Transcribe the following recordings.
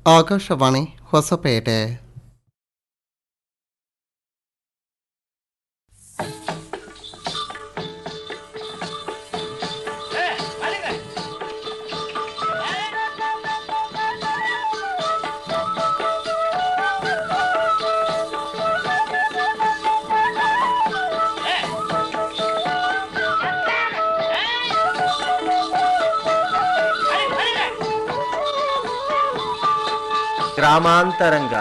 ಆಕಾಶವಾಣಿ ಹೊಸಪೇಟೆ ಗ್ರಾಮಾಂತರಂಗ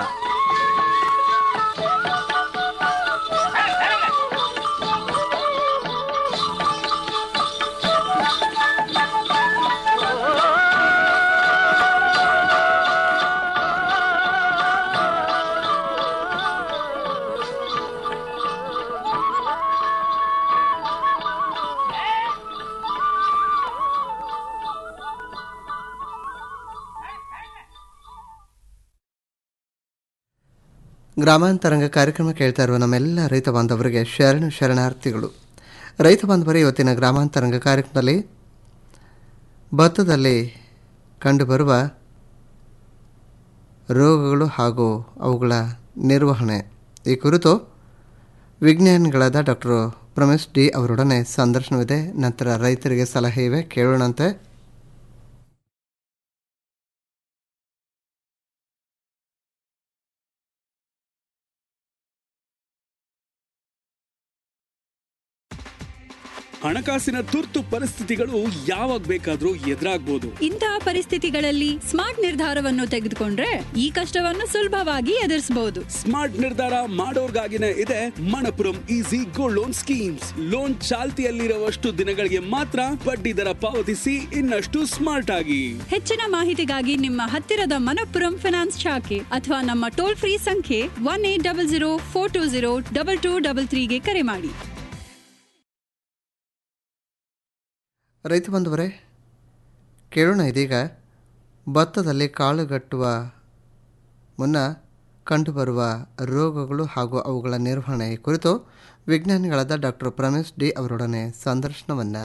ಗ್ರಾಮಾಂತರಂಗ ಕಾರ್ಯಕ್ರಮ ಕೇಳ್ತಾ ಇರುವ ನಮ್ಮೆಲ್ಲ ರೈತ ಬಾಂಧವರಿಗೆ ಶರಣ ಶರಣಾರ್ಥಿಗಳು ರೈತ ಬಾಂಧವರ ಇವತ್ತಿನ ಗ್ರಾಮಾಂತರಂಗ ಕಾರ್ಯಕ್ರಮದಲ್ಲಿ ಭತ್ತದಲ್ಲಿ ಕಂಡುಬರುವ ರೋಗಗಳು ಹಾಗೂ ಅವುಗಳ ನಿರ್ವಹಣೆ ಈ ಕುರಿತು ವಿಜ್ಞಾನಿಗಳಾದ ಡಾಕ್ಟರ್ ಪ್ರಮೇಶ್ ಡಿ ಅವರೊಡನೆ ಸಂದರ್ಶನವಿದೆ ನಂತರ ರೈತರಿಗೆ ಸಲಹೆ ಇವೆ ಕೇಳೋಣಂತೆ ಹಣಕಾಸಿನ ತುರ್ತು ಪರಿಸ್ಥಿತಿಗಳು ಯಾವಾಗ ಬೇಕಾದ್ರೂ ಎದುರಾಗ್ಬೋದು ಇಂತಹ ಪರಿಸ್ಥಿತಿಗಳಲ್ಲಿ ಸ್ಮಾರ್ಟ್ ನಿರ್ಧಾರವನ್ನು ತೆಗೆದುಕೊಂಡ್ರೆ ಈ ಕಷ್ಟವನ್ನು ಸುಲಭವಾಗಿ ಎದುರಿಸಬಹುದು ಸ್ಮಾರ್ಟ್ ನಿರ್ಧಾರ ಮಾಡೋರ್ಗಾಗಿನೇ ಇದೆ Manappuram easy gold loan schemes loan ಚಾಲ್ತಿಯಲ್ಲಿರುವಷ್ಟು ದಿನಗಳಿಗೆ ಮಾತ್ರ ಬಡ್ಡಿ ದರ ಪಾವತಿಸಿ ಇನ್ನಷ್ಟು ಸ್ಮಾರ್ಟ್ ಆಗಿ ಹೆಚ್ಚಿನ ಮಾಹಿತಿಗಾಗಿ ನಿಮ್ಮ ಹತ್ತಿರದ ಮನಪ್ಪುರಂ ಫಿನಾನ್ಸ್ ಶಾಖೆ ಅಥವಾ ನಮ್ಮ ಟೋಲ್ ಫ್ರೀ ಸಂಖ್ಯೆ one eight double zero four two zero double two double ತ್ರೀಗೆ ಕರೆ ಮಾಡಿ ರೈತ ಬಂಧುವರೇ ಕೇಳೋಣ ಇದೀಗ ಭತ್ತದಲ್ಲಿ ಕಾಳುಗಟ್ಟುವ ಮುನ್ನ ಕಂಡುಬರುವ ರೋಗಗಳು ಹಾಗೂ ಅವುಗಳ ನಿರ್ವಹಣೆ ಈ ಕುರಿತು ವಿಜ್ಞಾನಿಗಳಾದ ಡಾಕ್ಟರ್ ಪ್ರಮೇಶ್ ಡಿ ಅವರೊಡನೆ ಸಂದರ್ಶನವನ್ನು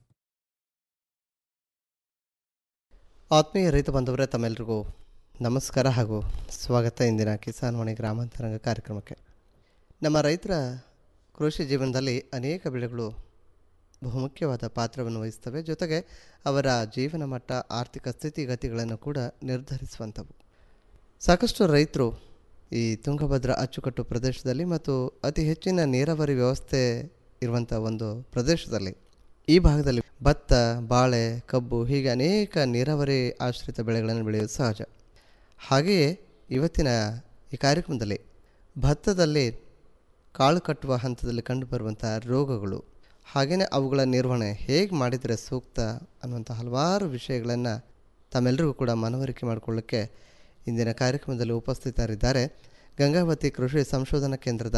ಆತ್ಮೀಯ ರೈತ ಬಂಧುವರೇ ತಮ್ಮೆಲ್ಲರಿಗೂ ನಮಸ್ಕಾರ ಹಾಗೂ ಸ್ವಾಗತ ಇಂದಿನ ಕಿಸಾನ್ ವಾಣಿ ಗ್ರಾಮಾಂತರಂಗ ಕಾರ್ಯಕ್ರಮಕ್ಕೆ ನಮ್ಮ ರೈತರ ಕೃಷಿ ಜೀವನದಲ್ಲಿ ಅನೇಕ ಬೆಳೆಗಳು ಬಹುಮುಖ್ಯವಾದ ಪಾತ್ರವನ್ನು ವಹಿಸ್ತವೆ ಜೊತೆಗೆ ಅವರ ಜೀವನ ಮಟ್ಟ ಆರ್ಥಿಕ ಸ್ಥಿತಿಗತಿಗಳನ್ನು ಕೂಡ ನಿರ್ಧರಿಸುವಂಥವು ಸಾಕಷ್ಟು ರೈತರು ಈ ತುಂಗಭದ್ರಾ ಅಚ್ಚುಕಟ್ಟು ಪ್ರದೇಶದಲ್ಲಿ ಮತ್ತು ಅತಿ ಹೆಚ್ಚಿನ ನೀರಾವರಿ ವ್ಯವಸ್ಥೆ ಇರುವಂಥ ಒಂದು ಪ್ರದೇಶದಲ್ಲಿ ಈ ಭಾಗದಲ್ಲಿ ಭತ್ತ ಬಾಳೆ ಕಬ್ಬು ಹೀಗೆ ಅನೇಕ ನೀರಾವರಿ ಆಶ್ರಿತ ಬೆಳೆಗಳನ್ನು ಬೆಳೆಯುವುದು ಸಹಜ ಹಾಗೆಯೇ ಇವತ್ತಿನ ಈ ಕಾರ್ಯಕ್ರಮದಲ್ಲಿ ಭತ್ತದಲ್ಲಿ ಕಾಳು ಕಟ್ಟುವ ಹಂತದಲ್ಲಿ ಕಂಡುಬರುವಂಥ ರೋಗಗಳು ಹಾಗೆಯೇ ಅವುಗಳ ನಿರ್ವಹಣೆ ಹೇಗೆ ಮಾಡಿದರೆ ಸೂಕ್ತ ಅನ್ನುವಂಥ ಹಲವಾರು ವಿಷಯಗಳನ್ನು ತಮ್ಮೆಲ್ಲರಿಗೂ ಕೂಡ ಮನವರಿಕೆ ಮಾಡಿಕೊಳ್ಳೋಕ್ಕೆ ಇಂದಿನ ಕಾರ್ಯಕ್ರಮದಲ್ಲಿ ಉಪಸ್ಥಿತರಿದ್ದಾರೆ ಗಂಗಾವತಿ ಕೃಷಿ ಸಂಶೋಧನಾ ಕೇಂದ್ರದ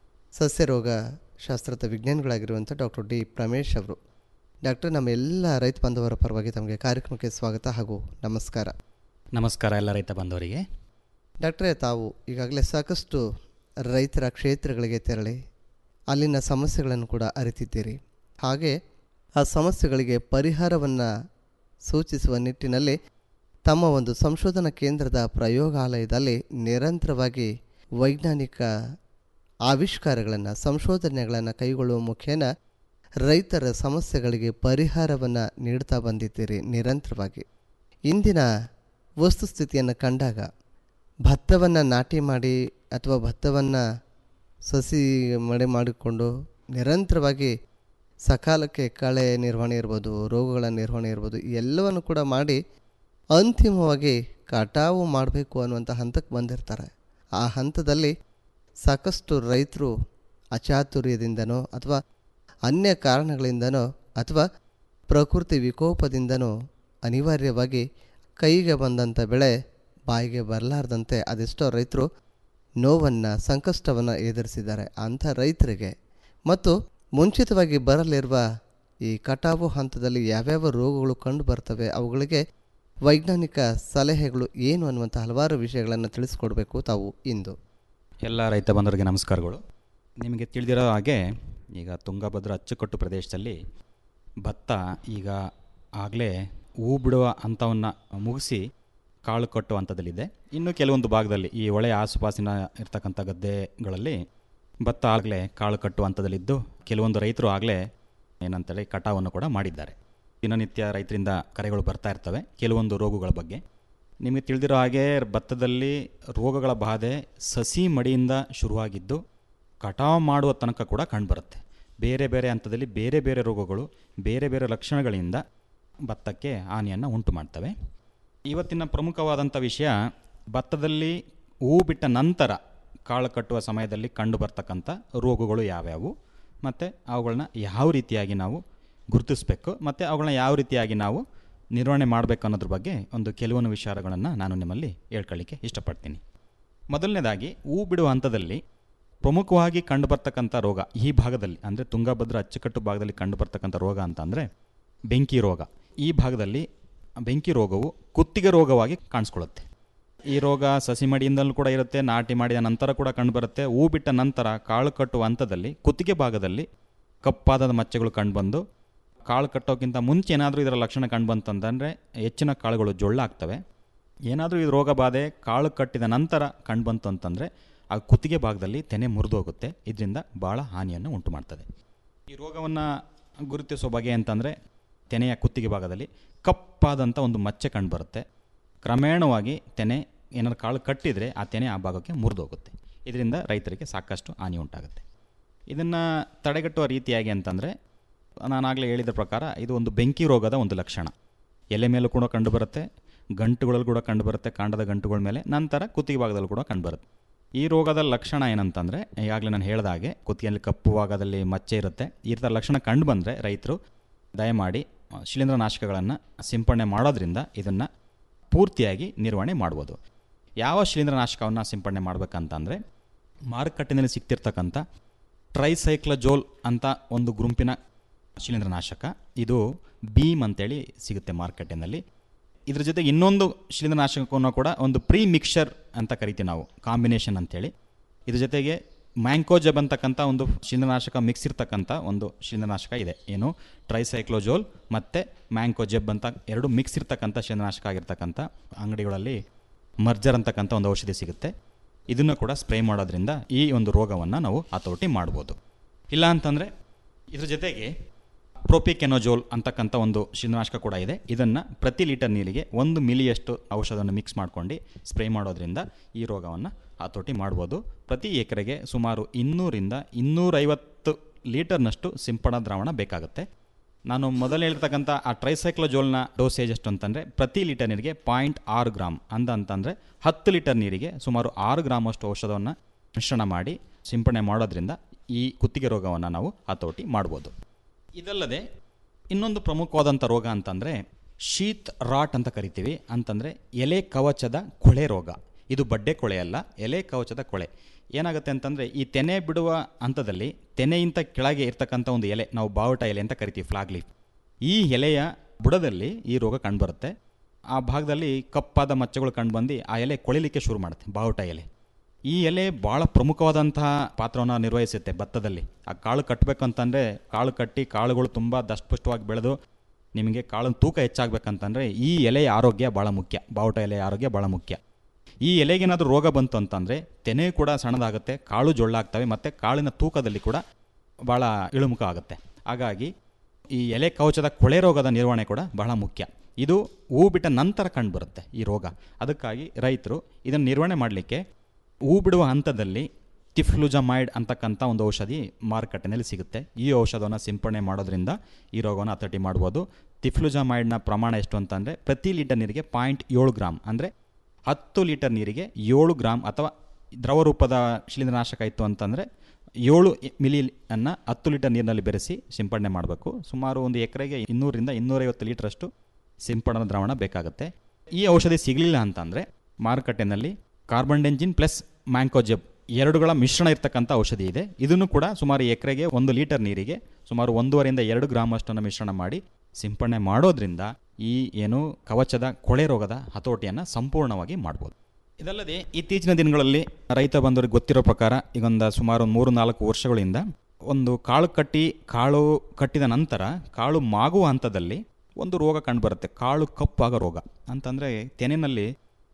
ಸಸ್ಯರೋಗ ಶಾಸ್ತ್ರದ ವಿಜ್ಞಾನಿಗಳಾಗಿರುವಂಥ ಡಾಕ್ಟರ್ ಡಿ ಪ್ರಮೇಶ್ ಅವರು ಡಾಕ್ಟರ್ ನಮ್ಮ ಎಲ್ಲ ರೈತ ಬಾಂಧವರ ಪರವಾಗಿ ತಮಗೆ ಕಾರ್ಯಕ್ರಮಕ್ಕೆ ಸ್ವಾಗತ ಹಾಗೂ ನಮಸ್ಕಾರ ನಮಸ್ಕಾರ ಎಲ್ಲ ರೈತ ಬಾಂಧವರಿಗೆ ಡಾಕ್ಟ್ರೇ ತಾವು ಈಗಾಗಲೇ ಸಾಕಷ್ಟು ರೈತರ ಕ್ಷೇತ್ರಗಳಿಗೆ ತೆರಳಿ ಅಲ್ಲಿನ ಸಮಸ್ಯೆಗಳನ್ನು ಕೂಡ ಅರಿತಿದ್ದೀರಿ ಹಾಗೆ ಆ ಸಮಸ್ಯೆಗಳಿಗೆ ಪರಿಹಾರವನ್ನು ಸೂಚಿಸುವ ನಿಟ್ಟಿನಲ್ಲಿ ತಮ್ಮ ಒಂದು ಸಂಶೋಧನಾ ಕೇಂದ್ರದ ಪ್ರಯೋಗಾಲಯದಲ್ಲಿ ನಿರಂತರವಾಗಿ ವೈಜ್ಞಾನಿಕ ಆವಿಷ್ಕಾರಗಳನ್ನು ಸಂಶೋಧನೆಗಳನ್ನು ಕೈಗೊಳ್ಳುವ ಮುಖೇನ ರೈತರ ಸಮಸ್ಯೆಗಳಿಗೆ ಪರಿಹಾರವನ್ನು ನೀಡ್ತಾ ಬಂದಿದ್ದೀರಿ ನಿರಂತರವಾಗಿ ಇಂದಿನ ವಸ್ತುಸ್ಥಿತಿಯನ್ನು ಕಂಡಾಗ ಭತ್ತವನ್ನು ನಾಟಿ ಮಾಡಿ ಅಥವಾ ಭತ್ತವನ್ನು ಸಸಿ ಮಳೆ ಮಾಡಿಕೊಂಡು ನಿರಂತರವಾಗಿ ಸಕಾಲಕ್ಕೆ ಕಳೆ ನಿರ್ವಹಣೆ ಇರ್ಬೋದು ರೋಗಗಳ ನಿರ್ವಹಣೆ ಇರ್ಬೋದು ಈ ಎಲ್ಲವನ್ನು ಕೂಡ ಮಾಡಿ ಅಂತಿಮವಾಗಿ ಕಟಾವು ಮಾಡಬೇಕು ಅನ್ನುವಂಥ ಹಂತಕ್ಕೆ ಬಂದಿರ್ತಾರೆ ಆ ಹಂತದಲ್ಲಿ ಸಾಕಷ್ಟು ರೈತರು ಅಚಾತುರ್ಯದಿಂದನೋ ಅಥವಾ ಅನ್ಯ ಕಾರಣಗಳಿಂದನೋ ಅಥವಾ ಪ್ರಕೃತಿ ವಿಕೋಪದಿಂದನೋ ಅನಿವಾರ್ಯವಾಗಿ ಕೈಗೆ ಬಂದಂಥ ಬೆಳೆ ಬಾಯಿಗೆ ಬರಲಾರ್ದಂತೆ ಅದೆಷ್ಟೋ ರೈತರು ನೋವನ್ನು ಸಂಕಷ್ಟವನ್ನು ಎದುರಿಸಿದ್ದಾರೆ ಅಂಥ ರೈತರಿಗೆ ಮತ್ತು ಮುಂಚಿತವಾಗಿ ಬರಲಿರುವ ಈ ಕಟಾವು ಹಂತದಲ್ಲಿ ಯಾವ್ಯಾವ ರೋಗಗಳು ಕಂಡು ಬರ್ತವೆ ಅವುಗಳಿಗೆ ವೈಜ್ಞಾನಿಕ ಸಲಹೆಗಳು ಏನು ಅನ್ನುವಂಥ ಹಲವಾರು ವಿಷಯಗಳನ್ನು ತಿಳಿಸ್ಕೊಡ್ಬೇಕು ತಾವು ಇಂದು ಎಲ್ಲ ರೈತ ಬಾಂಧವರಿಗೆ ನಮಸ್ಕಾರಗಳು ನಿಮಗೆ ತಿಳಿದಿರೋ ಹಾಗೆ ಈಗ ತುಂಗಭದ್ರಾ ಅಚ್ಚುಕಟ್ಟು ಪ್ರದೇಶದಲ್ಲಿ ಭತ್ತ ಈಗ ಆಗಲೇ ಹೂ ಬಿಡುವ ಹಂತವನ್ನು ಮುಗಿಸಿ ಕಾಳು ಕಟ್ಟು ಹಂತದಲ್ಲಿದೆ ಇನ್ನು ಕೆಲವೊಂದು ಭಾಗದಲ್ಲಿ ಈ ಹೊಳೆ ಆಸುಪಾಸಿನ ಇರ್ತಕ್ಕಂಥ ಗದ್ದೆಗಳಲ್ಲಿ ಭತ್ತ ಆಗಲೇ ಕಾಳು ಕಟ್ಟು ಹಂತದಲ್ಲಿದ್ದು ಕೆಲವೊಂದು ರೈತರು ಆಗಲೇ ಏನಂತೇಳಿ ಕಟಾವನ್ನು ಕೂಡ ಮಾಡಿದ್ದಾರೆ ದಿನನಿತ್ಯ ರೈತರಿಂದ ಕರೆಗಳು ಬರ್ತಾ ಇರ್ತವೆ ಕೆಲವೊಂದು ರೋಗಗಳ ಬಗ್ಗೆ ನಿಮಗೆ ತಿಳಿದಿರೋ ಹಾಗೆ ಭತ್ತದಲ್ಲಿ ರೋಗಗಳ ಬಾಧೆ ಸಸಿ ಮಡಿಯಿಂದ ಶುರುವಾಗಿದ್ದು ಕಟಾವು ಮಾಡುವ ತನಕ ಕೂಡ ಕಂಡುಬರುತ್ತೆ ಬೇರೆ ಬೇರೆ ಹಂತದಲ್ಲಿ ಬೇರೆ ಬೇರೆ ರೋಗಗಳು ಬೇರೆ ಬೇರೆ ಲಕ್ಷಣಗಳಿಂದ ಭತ್ತಕ್ಕೆ ಹಾನಿಯನ್ನು ಉಂಟು ಮಾಡ್ತವೆ ಇವತ್ತಿನ ಪ್ರಮುಖವಾದಂಥ ವಿಷಯ ಭತ್ತದಲ್ಲಿ ಹೂ ಬಿಟ್ಟ ನಂತರ ಕಾಳು ಕಟ್ಟುವ ಸಮಯದಲ್ಲಿ ಕಂಡು ಬರ್ತಕ್ಕಂಥ ರೋಗಗಳು ಯಾವ್ಯಾವು ಮತ್ತು ಅವುಗಳನ್ನ ಯಾವ ರೀತಿಯಾಗಿ ನಾವು ಗುರುತಿಸಬೇಕು ಮತ್ತು ಅವುಗಳನ್ನ ಯಾವ ರೀತಿಯಾಗಿ ನಾವು ನಿರ್ವಹಣೆ ಮಾಡಬೇಕು ಅನ್ನೋದ್ರ ಬಗ್ಗೆ ಒಂದು ಕೆಲವೊಂದು ವಿಚಾರಗಳನ್ನು ನಾನು ನಿಮ್ಮಲ್ಲಿ ಹೇಳ್ಕೊಳ್ಳಿಕ್ಕೆ ಇಷ್ಟಪಡ್ತೀನಿ ಮೊದಲನೇದಾಗಿ ಹೂ ಬಿಡುವ ಹಂತದಲ್ಲಿ ಪ್ರಮುಖವಾಗಿ ಕಂಡುಬರ್ತಕ್ಕಂಥ ರೋಗ ಈ ಭಾಗದಲ್ಲಿ ಅಂದರೆ ತುಂಗಭದ್ರಾ ಅಚ್ಚುಕಟ್ಟು ಭಾಗದಲ್ಲಿ ಕಂಡುಬರ್ತಕ್ಕಂಥ ರೋಗ ಅಂತ ಅಂದರೆ ಬೆಂಕಿ ರೋಗ ಈ ಭಾಗದಲ್ಲಿ ಬೆಂಕಿ ರೋಗವು ಕುತ್ತಿಗೆ ರೋಗವಾಗಿ ಕಾಣಿಸ್ಕೊಳ್ಳುತ್ತೆ ಈ ರೋಗ ಸಸಿ ಮಡಿಯಿಂದಲೂ ಕೂಡ ಇರುತ್ತೆ ನಾಟಿ ಮಾಡಿದ ನಂತರ ಕೂಡ ಕಂಡುಬರುತ್ತೆ ಹೂ ಬಿಟ್ಟ ನಂತರ ಕಾಳು ಕಟ್ಟುವ ಹಂತದಲ್ಲಿ ಕುತ್ತಿಗೆ ಭಾಗದಲ್ಲಿ ಕಪ್ಪಾದ ಮಚ್ಚೆಗಳು ಕಂಡುಬಂದು ಕಾಳು ಕಟ್ಟೋಕ್ಕಿಂತ ಮುಂಚೆ ಏನಾದರೂ ಇದರ ಲಕ್ಷಣ ಕಂಡುಬಂತಂದರೆ ಹೆಚ್ಚಿನ ಕಾಳುಗಳು ಜೊಳ್ಳಾಗ್ತವೆ ಏನಾದರೂ ಇದು ರೋಗ ಬಾಧೆ ಕಾಳು ಕಟ್ಟಿದ ನಂತರ ಕಂಡುಬಂತು ಅಂತಂದರೆ ಆ ಕುತ್ತಿಗೆ ಭಾಗದಲ್ಲಿ ತೆನೆ ಮುರಿದು ಹೋಗುತ್ತೆ ಇದರಿಂದ ಭಾಳ ಹಾನಿಯನ್ನು ಉಂಟು ಮಾಡ್ತದೆ ಈ ರೋಗವನ್ನು ಗುರುತಿಸೋ ಬಗೆ ಅಂತಂದರೆ ತೆನೆಯ ಕುತ್ತಿಗೆ ಭಾಗದಲ್ಲಿ ಕಪ್ಪಾದಂಥ ಒಂದು ಮಚ್ಚೆ ಕಂಡುಬರುತ್ತೆ ಕ್ರಮೇಣವಾಗಿ ತೆನೆ ಏನಾದ್ರು ಕಾಳು ಕಟ್ಟಿದರೆ ಆ ತೆನೆ ಆ ಭಾಗಕ್ಕೆ ಮುರಿದೋಗುತ್ತೆ ಇದರಿಂದ ರೈತರಿಗೆ ಸಾಕಷ್ಟು ಹಾನಿ ಉಂಟಾಗುತ್ತೆ ಇದನ್ನು ತಡೆಗಟ್ಟುವ ರೀತಿಯಾಗಿ ಅಂತಂದರೆ ನಾನಾಗಲೇ ಹೇಳಿದ ಪ್ರಕಾರ ಇದು ಒಂದು ಬೆಂಕಿ ರೋಗದ ಒಂದು ಲಕ್ಷಣ ಎಲೆ ಮೇಲೂ ಕೂಡ ಕಂಡುಬರುತ್ತೆ ಗಂಟುಗಳಲ್ಲಿ ಕೂಡ ಕಂಡುಬರುತ್ತೆ ಕಾಂಡದ ಗಂಟುಗಳ ಮೇಲೆ ನಂತರ ಕುತ್ತಿಗೆ ಭಾಗದಲ್ಲೂ ಕೂಡ ಕಂಡುಬರುತ್ತೆ ಈ ರೋಗದ ಲಕ್ಷಣ ಏನಂತಂದರೆ ಈಗಾಗಲೇ ನಾನು ಹೇಳಿದ ಹಾಗೆ ಕುತ್ತಿಗೆಯಲ್ಲಿ ಕಪ್ಪು ಭಾಗದಲ್ಲಿ ಮಚ್ಚೆ ಇರುತ್ತೆ ಈ ಥರ ಲಕ್ಷಣ ಕಂಡು ಬಂದರೆ ರೈತರು ದಯಮಾಡಿ ಆ, ಶಿಲೀಂಧ್ರನಾಶಕಗಳನ್ನು ಸಿಂಪಡಣೆ ಮಾಡೋದ್ರಿಂದ ಇದನ್ನು ಪೂರ್ತಿಯಾಗಿ ನಿರ್ವಹಣೆ ಮಾಡ್ಬೋದು ಯಾವ ಶಿಲೀಂಧ್ರನಾಶಕವನ್ನು ಸಿಂಪಡಣೆ ಮಾಡಬೇಕಂತಂದರೆ ಮಾರುಕಟ್ಟೆಯಲ್ಲಿ ಸಿಗ್ತಿರ್ತಕ್ಕಂಥ ಟ್ರೈಸೈಕ್ಲಜೋಲ್ ಅಂತ ಒಂದು ಗುಂಪಿನ ಶಿಲೀಂಧ್ರನಾಶಕ ಇದು ಬೀಮ್ ಅಂತೇಳಿ ಸಿಗುತ್ತೆ ಮಾರ್ಕೆಟಿನಲ್ಲಿ ಇದ್ರ ಜೊತೆ ಇನ್ನೊಂದು ಶಿಲೀಂಧ್ರನಾಶಕವನ್ನು ಕೂಡ ಒಂದು ಪ್ರೀ ಮಿಕ್ಸರ್ ಅಂತ ಕರಿತೀವಿ ನಾವು ಕಾಂಬಿನೇಷನ್ ಅಂತೇಳಿ ಇದ್ರ ಜೊತೆಗೆ ಮ್ಯಾಂಕೋಜಬ್ ಅಂತಕ್ಕಂಥ ಒಂದು ಶಿಲೀಂಧ್ರನಾಶಕ ಮಿಕ್ಸ್ ಇರ್ತಕ್ಕಂಥ ಒಂದು ಶಿಲೀಂಧ್ರನಾಶಕ ಇದೆ ಏನು ಟ್ರೈಸೈಕ್ಲೋಜೋಲ್ ಮತ್ತು ಮ್ಯಾಂಕೋಜೆಬ್ ಅಂತ ಎರಡು ಮಿಕ್ಸ್ ಇರ್ತಕ್ಕಂಥ ಶಿಲೀಂಧ್ರನಾಶಕ ಆಗಿರ್ತಕ್ಕಂಥ ಅಂಗಡಿಗಳಲ್ಲಿ ಮರ್ಜರ್ ಅಂತಕ್ಕಂಥ ಒಂದು ಔಷಧಿ ಸಿಗುತ್ತೆ ಇದನ್ನು ಕೂಡ ಸ್ಪ್ರೇ ಮಾಡೋದ್ರಿಂದ ಈ ಒಂದು ರೋಗವನ್ನು ನಾವು ಹತೋಟಿ ಮಾಡ್ಬೋದು ಇಲ್ಲ ಅಂತಂದರೆ ಇದ್ರ ಜೊತೆಗೆ ಪ್ರೋಪಿಕೆನೋಜೋಲ್ ಅಂತಕ್ಕಂಥ ಒಂದು ಶಿಲೀಂಧ್ರನಾಶಕ ಕೂಡ ಇದೆ ಇದನ್ನು ಪ್ರತಿ ಲೀಟರ್ ನೀರಿಗೆ ಒಂದು ಮಿಲಿಯಷ್ಟು ಔಷಧವನ್ನು ಮಿಕ್ಸ್ ಮಾಡ್ಕೊಂಡು ಸ್ಪ್ರೇ ಮಾಡೋದ್ರಿಂದ ಈ ರೋಗವನ್ನು ಹತೋಟಿ ಮಾಡ್ಬೋದು ಪ್ರತಿ ಎಕರೆಗೆ ಸುಮಾರು ಇನ್ನೂರಿಂದ ಇನ್ನೂರೈವತ್ತು ಲೀಟರ್ನಷ್ಟು ಸಿಂಪಡಾ ದ್ರಾವಣ ಬೇಕಾಗುತ್ತೆ ನಾನು ಮೊದಲು ಹೇಳ್ತಕ್ಕಂಥ ಆ ಟ್ರೈಸೈಕ್ಲೋಜೋಲ್ನ ಡೋಸೇಜ್ ಎಷ್ಟು ಅಂತಂದರೆ ಪ್ರತಿ ಲೀಟರ್ ನೀರಿಗೆ ಪಾಯಿಂಟ್ ಆರು ಗ್ರಾಮ್ ಅಂದ ಅಂತಂದರೆ ಹತ್ತು ಲೀಟರ್ ನೀರಿಗೆ ಸುಮಾರು ಆರು ಗ್ರಾಮ್ ಅಷ್ಟು ಔಷಧವನ್ನು ಮಿಶ್ರಣ ಮಾಡಿ ಸಿಂಪಡಣೆ ಮಾಡೋದ್ರಿಂದ ಈ ಕುತ್ತಿಗೆ ರೋಗವನ್ನು ನಾವು ಹತೋಟಿ ಮಾಡ್ಬೋದು ಇದಲ್ಲದೆ ಇನ್ನೊಂದು ಪ್ರಮುಖವಾದಂಥ ರೋಗ ಅಂತಂದರೆ ಶೀತ್ ರಾಟ್ ಅಂತ ಕರಿತೀವಿ ಅಂತಂದರೆ ಎಲೆ ಕವಚದ ಕೊಳೆ ರೋಗ ಇದು ಬಡ್ಡೆ ಕೊಳೆ ಅಲ್ಲ ಎಲೆ ಕವಚದ ಕೊಳೆ ಏನಾಗುತ್ತೆ ಅಂತಂದರೆ ಈ ತೆನೆ ಬಿಡುವ ಹಂತದಲ್ಲಿ ತೆನೆಯಿಂದ ಕೆಳಗೆ ಇರ್ತಕ್ಕಂಥ ಒಂದು ಎಲೆ ನಾವು ಬಾವುಟ ಎಲೆ ಅಂತ ಕರಿತೀವಿ ಫ್ಲಾಗ್ ಲೀಫ್ ಈ ಎಲೆಯ ಬುಡದಲ್ಲಿ ಈ ರೋಗ ಕಂಡುಬರುತ್ತೆ ಆ ಭಾಗದಲ್ಲಿ ಕಪ್ಪಾದ ಮಚ್ಚೆಗಳು ಕಂಡುಬಂದು ಆ ಎಲೆ ಕೊಳಿಲಿಕ್ಕೆ ಶುರು ಮಾಡುತ್ತೆ ಬಾವುಟ ಎಲೆ ಈ ಎಲೆ ಭಾಳ ಪ್ರಮುಖವಾದಂತಹ ಪಾತ್ರವನ್ನು ನಿರ್ವಹಿಸುತ್ತೆ ಭತ್ತದಲ್ಲಿ ಆ ಕಾಳು ಕಟ್ಟಬೇಕಂತಂದರೆ ಕಾಳು ಕಟ್ಟಿ ಕಾಳುಗಳು ತುಂಬ ದಷ್ಟಪುಷ್ಟವಾಗಿ ಬೆಳೆದು ನಿಮಗೆ ಕಾಳಿನ ತೂಕ ಹೆಚ್ಚಾಗಬೇಕಂತಂದರೆ ಈ ಎಲೆಯ ಆರೋಗ್ಯ ಭಾಳ ಮುಖ್ಯ ಬಾವುಟ ಎಲೆಯ ಆರೋಗ್ಯ ಭಾಳ ಮುಖ್ಯ ಈ ಎಲೆಗೇನಾದರೂ ರೋಗ ಬಂತು ಅಂತಂದರೆ ತೆನೆ ಕೂಡ ಸಣ್ಣದಾಗುತ್ತೆ ಕಾಳು ಜೊಳ್ಳಾಗ್ತವೆ ಮತ್ತು ಕಾಳಿನ ತೂಕದಲ್ಲಿ ಕೂಡ ಭಾಳ ಇಳುಮುಖ ಆಗುತ್ತೆ ಹಾಗಾಗಿ ಈ ಎಲೆ ಕವಚದ ಕೊಳೆ ರೋಗದ ನಿರ್ವಹಣೆ ಕೂಡ ಬಹಳ ಮುಖ್ಯ ಇದು ಹೂ ಬಿಟ್ಟ ನಂತರ ಕಂಡುಬರುತ್ತೆ ಈ ರೋಗ ಅದಕ್ಕಾಗಿ ರೈತರು ಇದನ್ನು ನಿರ್ವಹಣೆ ಮಾಡಲಿಕ್ಕೆ ಹೂ ಬಿಡುವ ಹಂತದಲ್ಲಿ ತಿಫ್ಲುಜಮೈಡ್ ಅಂತಕ್ಕಂಥ ಒಂದು ಔಷಧಿ ಮಾರುಕಟ್ಟೆನಲ್ಲಿ ಸಿಗುತ್ತೆ ಈ ಔಷಧವನ್ನು ಸಿಂಪಡಣೆ ಮಾಡೋದ್ರಿಂದ ಈ ರೋಗವನ್ನು ಹತೋಟಿ ಮಾಡ್ಬೋದು ತಿಫ್ಲುಜಮೈಡ್ನ ಪ್ರಮಾಣ ಎಷ್ಟು ಅಂತಂದರೆ ಪ್ರತಿ ಲೀಟರ್ ನೀರಿಗೆ ಪಾಯಿಂಟ್ ಏಳು ಗ್ರಾಮ್ ಅಂದರೆ ಹತ್ತು ಲೀಟರ್ ನೀರಿಗೆ ಏಳು ಗ್ರಾಮ್ ಅಥವಾ ದ್ರವ ರೂಪದ ಶಿಲೀಂಧ್ರನಾಶಕ ಇತ್ತು ಅಂತಂದರೆ ಏಳು ಮಿಲಿ ಅನ್ನು ಹತ್ತು ಲೀಟರ್ ನೀರಿನಲ್ಲಿ ಬೆರೆಸಿ ಸಿಂಪಡಣೆ ಮಾಡಬೇಕು ಸುಮಾರು ಒಂದು ಎಕರೆಗೆ ಇನ್ನೂರಿಂದ ಇನ್ನೂರೈವತ್ತು ಲೀಟ್ರಷ್ಟು ಸಿಂಪಡಣಾ ದ್ರಾವಣ ಬೇಕಾಗುತ್ತೆ ಈ ಔಷಧಿ ಸಿಗಲಿಲ್ಲ ಅಂತಂದರೆ ಮಾರುಕಟ್ಟೆನಲ್ಲಿ ಕಾರ್ಬನ್ ಡೆಂಜಿನ್ ಪ್ಲಸ್ ಮ್ಯಾಂಕೋಜೆಬ್ ಎರಡುಗಳ ಮಿಶ್ರಣ ಇರ್ತಕ್ಕಂಥ ಔಷಧಿ ಇದೆ ಇದನ್ನು ಕೂಡ ಸುಮಾರು ಎಕರೆಗೆ ಒಂದು ಲೀಟರ್ ನೀರಿಗೆ ಸುಮಾರು ಒಂದೂವರೆಯಿಂದ ಎರಡು ಗ್ರಾಮ್ ಅಷ್ಟನ್ನು ಮಿಶ್ರಣ ಮಾಡಿ ಸಿಂಪಡಣೆ ಮಾಡೋದ್ರಿಂದ ಈ ಏನು ಕವಚದ ಕೊಳೆ ರೋಗದ ಹತೋಟಿಯನ್ನು ಸಂಪೂರ್ಣವಾಗಿ ಮಾಡ್ಬೋದು ಇದಲ್ಲದೆ ಇತ್ತೀಚಿನ ದಿನಗಳಲ್ಲಿ ರೈತ ಬಂದವರಿಗೆ ಗೊತ್ತಿರೋ ಪ್ರಕಾರ ಈಗೊಂದು ಸುಮಾರು ಒಂದು ಮೂರು ನಾಲ್ಕು ವರ್ಷಗಳಿಂದ ಒಂದು ಕಾಳು ಕಟ್ಟಿ ಕಾಳು ಕಟ್ಟಿದ ನಂತರ ಕಾಳು ಮಾಗುವ ಹಂತದಲ್ಲಿ ಒಂದು ರೋಗ ಕಂಡುಬರುತ್ತೆ ಕಾಳು ಕಪ್ಪಾಗೋ ರೋಗ ಅಂತಂದರೆ ತೆನೆಯಲ್ಲಿ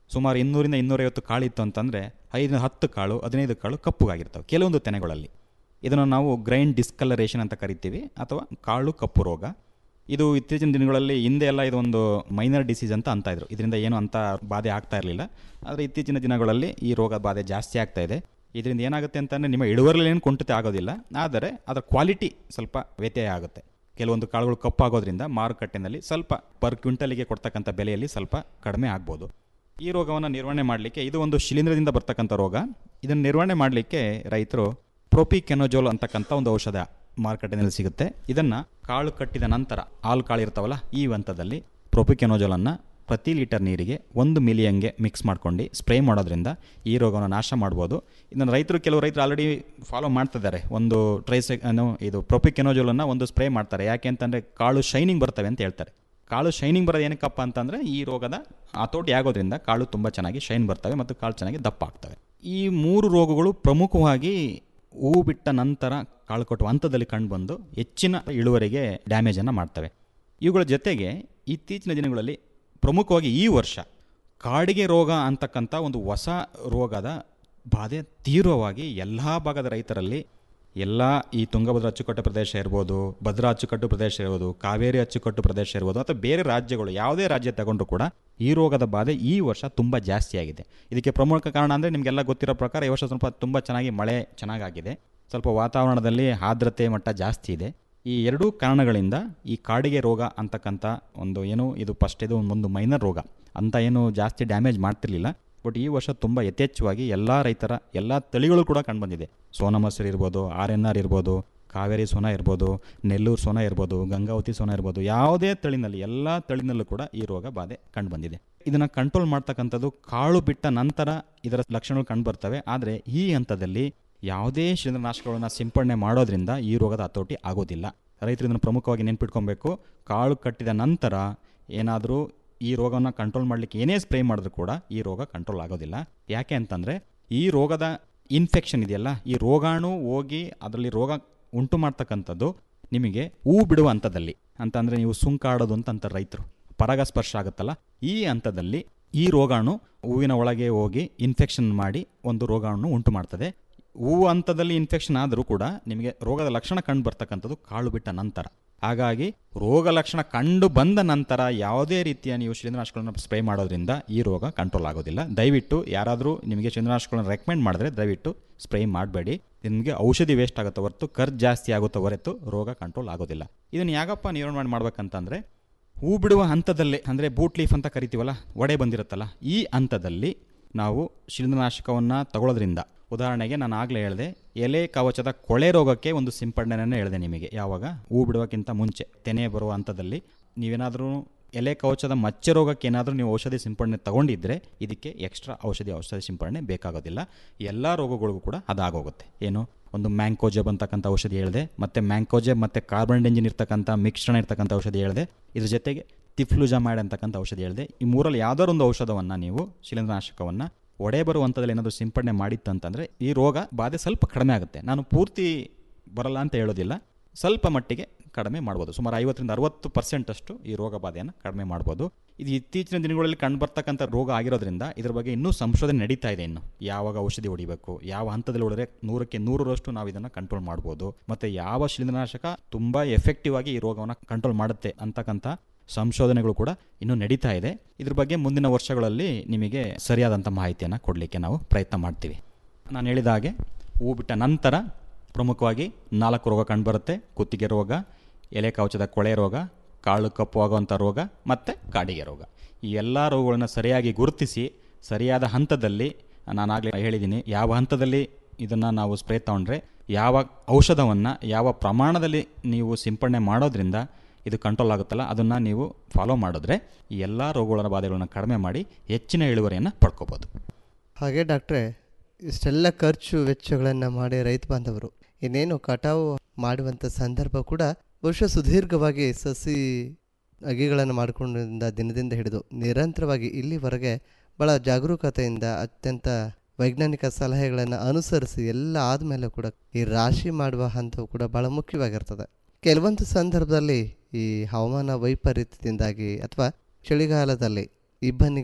ಸುಮಾರು ಇನ್ನೂರಿಂದ ಇನ್ನೂರೈವತ್ತು ಕಾಳು ಇತ್ತು ಅಂತಂದರೆ ಐದರಿಂದ ಹತ್ತು ಕಾಳು ಹದಿನೈದು ಕಾಳು ಕಪ್ಪುಗಾಗಿರ್ತವೆ ಕೆಲವೊಂದು ತೆನೆಗಳಲ್ಲಿ ಇದನ್ನು ನಾವು ಗ್ರೈಂಡ್ ಡಿಸ್ಕಲರೇಷನ್ ಅಂತ ಕರಿತೀವಿ ಅಥವಾ ಕಾಳು ಕಪ್ಪು ರೋಗ ಇದು ಇತ್ತೀಚಿನ ದಿನಗಳಲ್ಲಿ ಹಿಂದೆ ಎಲ್ಲ ಇದೊಂದು ಮೈನರ್ ಡಿಸೀಸ್ ಅಂತ ಅಂತ ಇದ್ರು ಇದರಿಂದ ಏನು ಅಂತ ಬಾಧೆ ಆಗ್ತಾ ಇರಲಿಲ್ಲ ಆದರೆ ಇತ್ತೀಚಿನ ದಿನಗಳಲ್ಲಿ ಈ ರೋಗ ಬಾಧೆ ಜಾಸ್ತಿ ಆಗ್ತಾ ಇದೆ ಇದರಿಂದ ಏನಾಗುತ್ತೆ ಅಂತಂದರೆ ನಿಮ್ಮ ಇಳುವರಿಯಲ್ಲಿ ಏನು ಕುಂಠಿತ ಆಗೋದಿಲ್ಲ ಆದರೆ ಅದರ ಕ್ವಾಲಿಟಿ ಸ್ವಲ್ಪ ವ್ಯತ್ಯಯ ಆಗುತ್ತೆ ಕೆಲವೊಂದು ಕಾಳುಗಳು ಕಪ್ಪಾಗೋದ್ರಿಂದ ಮಾರುಕಟ್ಟೆನಲ್ಲಿ ಸ್ವಲ್ಪ ಪರ್ ಕ್ವಿಂಟಲಿಗೆ ಕೊಡ್ತಕ್ಕಂಥ ಬೆಲೆಯಲ್ಲಿ ಸ್ವಲ್ಪ ಕಡಿಮೆ ಆಗ್ಬೋದು ಈ ರೋಗವನ್ನು ನಿರ್ವಹಣೆ ಮಾಡಲಿಕ್ಕೆ ಇದು ಒಂದು ಶಿಲೀಂಧ್ರದಿಂದ ಬರ್ತಕ್ಕಂಥ ರೋಗ ಇದನ್ನು ನಿರ್ವಹಣೆ ಮಾಡಲಿಕ್ಕೆ ರೈತರು ಪ್ರೋಪಿಕೆನೋಜೋಲ್ ಅಂತಕ್ಕಂಥ ಒಂದು ಔಷಧ ಮಾರುಕಟ್ಟೆನಲ್ಲಿ ಸಿಗುತ್ತೆ ಇದನ್ನು ಕಾಳು ಕಟ್ಟಿದ ನಂತರ ಹಾಲು ಕಾಳು ಇರ್ತಾವಲ್ಲ ಈ ಹಂತದಲ್ಲಿ ಪ್ರೋಪಿಕೆನೋಜೋಲನ್ನು ಪ್ರತಿ ಲೀಟರ್ ನೀರಿಗೆ ಒಂದು ಮಿಲಿಯಂಗೆ ಮಿಕ್ಸ್ ಮಾಡ್ಕೊಂಡು ಸ್ಪ್ರೇ ಮಾಡೋದ್ರಿಂದ ಈ ರೋಗವನ್ನು ನಾಶ ಮಾಡ್ಬೋದು ಇದನ್ನು ರೈತರು ಕೆಲವು ರೈತರು ಆಲ್ರೆಡಿ ಫಾಲೋ ಮಾಡ್ತಿದ್ದಾರೆ ಒಂದು ಟ್ರೈಸೆ ಏನು ಇದು ಪ್ರೊಪಿಕೆನೋಜೋಲನ್ನು ಒಂದು ಸ್ಪ್ರೇ ಮಾಡ್ತಾರೆ ಯಾಕೆ ಅಂತಂದರೆ ಕಾಳು ಶೈನಿಂಗ್ ಬರ್ತವೆ ಅಂತ ಹೇಳ್ತಾರೆ ಕಾಳು ಶೈನಿಂಗ್ ಬರೋದು ಏನಕ್ಕಪ್ಪ ಅಂತಂದರೆ ಈ ರೋಗದ ಹತೋಟಿ ಆಗೋದ್ರಿಂದ ಕಾಳು ತುಂಬ ಚೆನ್ನಾಗಿ ಶೈನ್ ಬರ್ತವೆ ಮತ್ತು ಕಾಳು ಚೆನ್ನಾಗಿ ದಪ್ಪ ಆಗ್ತವೆ ಈ ಮೂರು ರೋಗಗಳು ಪ್ರಮುಖವಾಗಿ ಹೂ ಬಿಟ್ಟ ನಂತರ ಕಾಳು ಕಟ್ಟುವ ಹಂತದಲ್ಲಿ ಕಂಡುಬಂದು ಹೆಚ್ಚಿನ ಇಳುವರಿಗೆ ಡ್ಯಾಮೇಜನ್ನು ಮಾಡ್ತವೆ ಇವುಗಳ ಜೊತೆಗೆ ಇತ್ತೀಚಿನ ದಿನಗಳಲ್ಲಿ ಪ್ರಮುಖವಾಗಿ ಈ ವರ್ಷ ಕಾಡಿಗೆ ರೋಗ ಅಂತಕ್ಕಂಥ ಒಂದು ಹೊಸ ರೋಗದ ಬಾಧೆ ತೀವ್ರವಾಗಿ ಎಲ್ಲ ಭಾಗದ ರೈತರಲ್ಲಿ ಎಲ್ಲ ಈ ತುಂಗಭದ್ರಾ ಅಚ್ಚುಕಟ್ಟು ಪ್ರದೇಶ ಇರ್ಬೋದು ಭದ್ರಾ ಅಚ್ಚುಕಟ್ಟು ಪ್ರದೇಶ ಇರ್ಬೋದು ಕಾವೇರಿ ಅಚ್ಚುಕಟ್ಟು ಪ್ರದೇಶ ಇರ್ಬೋದು ಅಥವಾ ಬೇರೆ ರಾಜ್ಯಗಳು ಯಾವುದೇ ರಾಜ್ಯ ತಗೊಂಡ್ರು ಕೂಡ ಈ ರೋಗದ ಬಾಧೆ ಈ ವರ್ಷ ತುಂಬ ಜಾಸ್ತಿ ಆಗಿದೆ ಇದಕ್ಕೆ ಪ್ರಮುಖ ಕಾರಣ ಅಂದರೆ ನಿಮಗೆಲ್ಲ ಗೊತ್ತಿರೋ ಪ್ರಕಾರ ಈ ವರ್ಷ ಸ್ವಲ್ಪ ತುಂಬ ಚೆನ್ನಾಗಿ ಮಳೆ ಚೆನ್ನಾಗಾಗಿದೆ ಸ್ವಲ್ಪ ವಾತಾವರಣದಲ್ಲಿ ಆರ್ದ್ರತೆ ಮಟ್ಟ ಜಾಸ್ತಿ ಇದೆ ಈ ಎರಡೂ ಕಾರಣಗಳಿಂದ ಈ ಕಾಡಿಗೆ ರೋಗ ಅಂತಕ್ಕಂಥ ಒಂದು ಏನು ಇದು ಫಸ್ಟ್ ಇದು ಒಂದು ಮೈನರ್ ರೋಗ ಅಂತ ಏನು ಜಾಸ್ತಿ ಡ್ಯಾಮೇಜ್ ಮಾಡ್ತಿರ್ಲಿಲ್ಲ ಬಟ್ ಈ ವರ್ಷ ತುಂಬ ಯಥೇಚ್ಛವಾಗಿ ಎಲ್ಲ ರೈತರ ಎಲ್ಲ ತಳಿಗಳು ಕೂಡ ಕಂಡುಬಂದಿದೆ ಸೋನಾ ಮಸೂರಿ ಇರ್ಬೋದು ಆರ್ ಎನ್ ಆರ್ ಇರ್ಬೋದು ಕಾವೇರಿ ಸೋನಾ ಇರ್ಬೋದು ನೆಲ್ಲೂರು ಸೋನಾ ಇರ್ಬೋದು ಗಂಗಾವತಿ ಸೋನಾ ಇರ್ಬೋದು ಯಾವುದೇ ತಳಿನಲ್ಲಿ ಎಲ್ಲ ತಳಿನಲ್ಲೂ ಕೂಡ ಈ ರೋಗ ಬಾಧೆ ಕಂಡುಬಂದಿದೆ ಇದನ್ನು ಕಂಟ್ರೋಲ್ ಮಾಡ್ತಕ್ಕಂಥದ್ದು ಕಾಳು ಬಿಟ್ಟ ನಂತರ ಇದರ ಲಕ್ಷಣಗಳು ಕಂಡುಬರ್ತವೆ ಆದರೆ ಈ ಹಂತದಲ್ಲಿ ಯಾವುದೇ ಶಿಲೀಂಧ್ರನಾಶಕಗಳನ್ನು ಸಿಂಪಡಣೆ ಮಾಡೋದ್ರಿಂದ ಈ ರೋಗದ ಹತೋಟಿ ಆಗೋದಿಲ್ಲ ರೈತರು ಇದನ್ನು ಪ್ರಮುಖವಾಗಿ ನೆನ್ಪಿಟ್ಕೊಬೇಕು ಕಾಳು ಕಟ್ಟಿದ ನಂತರ ಏನಾದರೂ ಈ ರೋಗವನ್ನು ಕಂಟ್ರೋಲ್ ಮಾಡಲಿಕ್ಕೆ ಏನೇ ಸ್ಪ್ರೇ ಮಾಡಿದ್ರು ಕೂಡ ಈ ರೋಗ ಕಂಟ್ರೋಲ್ ಆಗೋದಿಲ್ಲ ಯಾಕೆ ಅಂತಂದರೆ ಈ ರೋಗದ ಇನ್ಫೆಕ್ಷನ್ ಇದೆಯಲ್ಲ ಈ ರೋಗಾಣು ಹೋಗಿ ಅದರಲ್ಲಿ ರೋಗ ಉಂಟು ಮಾಡ್ತಕ್ಕಂಥದ್ದು ನಿಮಗೆ ಹೂ ಬಿಡುವ ಹಂತದಲ್ಲಿ ಅಂತಂದರೆ ನೀವು ಸುಂಕಾಡೋದು ಅಂತ ಅಂತಾರೆ ರೈತರು ಪರಾಗಸ್ಪರ್ಶ ಆಗುತ್ತಲ್ಲ ಈ ಹಂತದಲ್ಲಿ ಈ ರೋಗಾಣು ಹೂವಿನ ಒಳಗೆ ಹೋಗಿ ಇನ್ಫೆಕ್ಷನ್ ಮಾಡಿ ಒಂದು ರೋಗಾಣು ಉಂಟು ಮಾಡ್ತದೆ ಹೂವು ಹಂತದಲ್ಲಿ ಇನ್ಫೆಕ್ಷನ್ ಆದರೂ ಕೂಡ ನಿಮಗೆ ರೋಗದ ಲಕ್ಷಣ ಕಂಡು ಬರ್ತಕ್ಕಂಥದ್ದು ಕಾಳು ಬಿಟ್ಟ ನಂತರ ಹಾಗಾಗಿ ರೋಗ ಲಕ್ಷಣ ಕಂಡು ಬಂದ ನಂತರ ಯಾವುದೇ ರೀತಿಯ ನೀವು ಶಿಲೀಂಧ್ರನಾಶಕಗಳನ್ನು ಸ್ಪ್ರೇ ಮಾಡೋದ್ರಿಂದ ಈ ರೋಗ ಕಂಟ್ರೋಲ್ ಆಗೋದಿಲ್ಲ ದಯವಿಟ್ಟು ಯಾರಾದರೂ ನಿಮಗೆ ಶಿಲೀಂಧ್ರನಾಶಕಗಳನ್ನು ರೆಕಮೆಂಡ್ ಮಾಡಿದ್ರೆ ದಯವಿಟ್ಟು ಸ್ಪ್ರೇ ಮಾಡಬೇಡಿ ನಿಮಗೆ ಔಷಧಿ ವೇಸ್ಟ್ ಆಗುತ್ತೆ ಹೊರತು ಖರ್ಚು ಜಾಸ್ತಿ ಆಗುತ್ತೆ ಹೊರತು ರೋಗ ಕಂಟ್ರೋಲ್ ಆಗೋದಿಲ್ಲ ಇದನ್ನು ಯಾಕಪ್ಪ ನಿರ್ವಹಣೆ ಮಾಡ್ಬೇಕಂತಂದರೆ ಹೂ ಬಿಡುವ ಹಂತದಲ್ಲೇ ಅಂದರೆ ಬೂಟ್ ಲೀಫ್ ಅಂತ ಕರಿತೀವಲ್ಲ ಒಡೆ ಬಂದಿರುತ್ತಲ್ಲ ಈ ಹಂತದಲ್ಲಿ ನಾವು ಶಿಲೀಂಧ್ರನಾಶಕವನ್ನು ತಗೊಳ್ಳೋದ್ರಿಂದ ಉದಾಹರಣೆಗೆ ನಾನು ಆಗಲೇ ಹೇಳಿದೆ ಎಲೆ ಕವಚದ ಕೊಳೆ ರೋಗಕ್ಕೆ ಒಂದು ಸಿಂಪಡಣೆಯನ್ನು ಹೇಳಿದೆ ನಿಮಗೆ ಯಾವಾಗ ಹೂ ಬಿಡುವಕ್ಕಿಂತ ಮುಂಚೆ ತೆನೆ ಬರುವ ಹಂತದಲ್ಲಿ ನೀವೇನಾದರೂ ಎಲೆ ಕವಚದ ಮಚ್ಚೆ ರೋಗಕ್ಕೆ ಏನಾದರೂ ನೀವು ಔಷಧಿ ಸಿಂಪಡಣೆ ತಗೊಂಡಿದ್ದರೆ ಇದಕ್ಕೆ ಎಕ್ಸ್ಟ್ರಾ ಔಷಧಿ ಔಷಧಿ ಸಿಂಪಡಣೆ ಬೇಕಾಗೋದಿಲ್ಲ ಎಲ್ಲ ರೋಗಗಳಿಗೂ ಕೂಡ ಅದಾಗೋಗುತ್ತೆ ಏನು ಒಂದು ಮ್ಯಾಂಕೋಜೆಬ್ ಅಂತಕ್ಕಂಥ ಔಷಧಿ ಹೇಳಿದೆ ಮತ್ತು ಮ್ಯಾಂಕೋಜೆಬ್ ಮತ್ತು ಕಾರ್ಬನ್ ಎಂಜಿನ್ ಇರ್ತಕ್ಕಂಥ ಮಿಕ್ಸ್ಚರ್ನ ಇರ್ತಕ್ಕಂಥ ಔಷಧಿ ಹೇಳಿದೆ ಇದ್ರ ಜೊತೆಗೆ ತಿಫ್ಲುಜಾಮ್ಯಾಡ್ ಅಂತಕ್ಕಂಥ ಔಷಧಿ ಹೇಳಿದೆ ಈ ಮೂರಲ್ಲಿ ಯಾವ್ದಾದ್ರು ಒಂದು ಔಷಧವನ್ನು ನೀವು ಶಿಲೀಂಧ್ರನಾಶಕವನ್ನು ಒಡೆ ಬರುವ ಹಂತದಲ್ಲಿ ಏನಾದರೂ ಸಿಂಪಡಣೆ ಮಾಡಿತ್ತಂತಂದರೆ ಈ ರೋಗ ಬಾಧೆ ಸ್ವಲ್ಪ ಕಡಿಮೆ ಆಗುತ್ತೆ ನಾನು ಪೂರ್ತಿ ಬರಲ್ಲ ಅಂತ ಹೇಳೋದಿಲ್ಲ ಸ್ವಲ್ಪ ಮಟ್ಟಿಗೆ ಕಡಿಮೆ ಮಾಡ್ಬೋದು ಸುಮಾರು ಐವತ್ತರಿಂದ ಅರವತ್ತು ಪರ್ಸೆಂಟ್ ಅಷ್ಟು ಈ ರೋಗ ಬಾಧೆಯನ್ನು ಕಡಿಮೆ ಮಾಡ್ಬೋದು ಇದು ಇತ್ತೀಚಿನ ದಿನಗಳಲ್ಲಿ ಕಂಡುಬರ್ತಕ್ಕಂಥ ರೋಗ ಆಗಿರೋದ್ರಿಂದ ಇದ್ರ ಬಗ್ಗೆ ಇನ್ನೂ ಸಂಶೋಧನೆ ನಡೀತಾ ಇದೆ ಇನ್ನು ಯಾವಾಗ ಔಷಧಿ ಹೊಡಿಬೇಕು ಯಾವ ಹಂತದಲ್ಲಿ ಹೊಡೆದ್ರೆ ನೂರಕ್ಕೆ ನೂರರಷ್ಟು ನಾವು ಇದನ್ನು ಕಂಟ್ರೋಲ್ ಮಾಡ್ಬೋದು ಮತ್ತು ಯಾವ ಶಿಲೀಂಧ್ರನಾಶಕ ತುಂಬ ಎಫೆಕ್ಟಿವ್ ಆಗಿ ಈ ರೋಗವನ್ನು ಕಂಟ್ರೋಲ್ ಮಾಡುತ್ತೆ ಅಂತಕ್ಕಂಥ ಸಂಶೋಧನೆಗಳು ಕೂಡ ಇನ್ನೂ ನಡೀತಾ ಇದೆ ಇದ್ರ ಬಗ್ಗೆ ಮುಂದಿನ ವರ್ಷಗಳಲ್ಲಿ ನಿಮಗೆ ಸರಿಯಾದಂಥ ಮಾಹಿತಿಯನ್ನು ಕೊಡಲಿಕ್ಕೆ ನಾವು ಪ್ರಯತ್ನ ಮಾಡ್ತೀವಿ ನಾನು ಹೇಳಿದ ಹಾಗೆ ಹೂ ಬಿಟ್ಟ ನಂತರ ಪ್ರಮುಖವಾಗಿ ನಾಲ್ಕು ರೋಗ ಕಂಡುಬರುತ್ತೆ ಕುತ್ತಿಗೆ ರೋಗ ಎಲೆ ಕವಚದ ಕೊಳೆ ರೋಗ ಕಾಳು ಕಪ್ಪು ಆಗುವಂಥ ರೋಗ ಮತ್ತು ಕಾಡಿಗೆ ರೋಗ ಈ ಎಲ್ಲ ರೋಗಗಳನ್ನು ಸರಿಯಾಗಿ ಗುರುತಿಸಿ ಸರಿಯಾದ ಹಂತದಲ್ಲಿ ನಾನಾಗಲೇ ಹೇಳಿದ್ದೀನಿ ಯಾವ ಹಂತದಲ್ಲಿ ಇದನ್ನು ನಾವು ಸ್ಪ್ರೇ ತಗೊಂಡ್ರೆ ಯಾವ ಔಷಧವನ್ನು ಯಾವ ಪ್ರಮಾಣದಲ್ಲಿ ನೀವು ಸಿಂಪಡಣೆ ಮಾಡೋದ್ರಿಂದ ಇದು ಕಂಟ್ರೋಲ್ ಆಗುತ್ತಲ್ಲ ಅದನ್ನು ನೀವು ಫಾಲೋ ಮಾಡಿದ್ರೆ ಈ ಎಲ್ಲ ರೋಗಗಳ ಬಾಧೆಗಳನ್ನು ಕಡಿಮೆ ಮಾಡಿ ಹೆಚ್ಚಿನ ಇಳುವರಿಯನ್ನು ಪಡ್ಕೋಬೋದು ಹಾಗೆ ಡಾಕ್ಟ್ರೆ ಇಷ್ಟೆಲ್ಲ ಖರ್ಚು ವೆಚ್ಚಗಳನ್ನು ಮಾಡಿ ರೈತ ಬಾಂಧವರು ಇನ್ನೇನು ಕಟಾವು ಮಾಡುವಂಥ ಸಂದರ್ಭ ಕೂಡ ಬಹುಶಃ ಸುದೀರ್ಘವಾಗಿ ಸಸಿ ಅಗಿಗಳನ್ನು ಮಾಡಿಕೊಂಡಿದ್ದ ದಿನದಿಂದ ಹಿಡಿದು ನಿರಂತರವಾಗಿ ಇಲ್ಲಿವರೆಗೆ ಭಾಳ ಜಾಗರೂಕತೆಯಿಂದ ಅತ್ಯಂತ ವೈಜ್ಞಾನಿಕ ಸಲಹೆಗಳನ್ನು ಅನುಸರಿಸಿ ಎಲ್ಲ ಆದಮೇಲೆ ಕೂಡ ಈ ರಾಶಿ ಮಾಡುವ ಹಂತವು ಕೂಡ ಭಾಳ ಮುಖ್ಯವಾಗಿರ್ತದೆ ಕೆಲವೊಂದು ಸಂದರ್ಭದಲ್ಲಿ ಈ ಹವಾಮಾನ ವೈಪರೀತ್ಯದಿಂದಾಗಿ ಅಥವಾ ಚಳಿಗಾಲದಲ್ಲಿ ಇಬ್ಬನಿಗೆ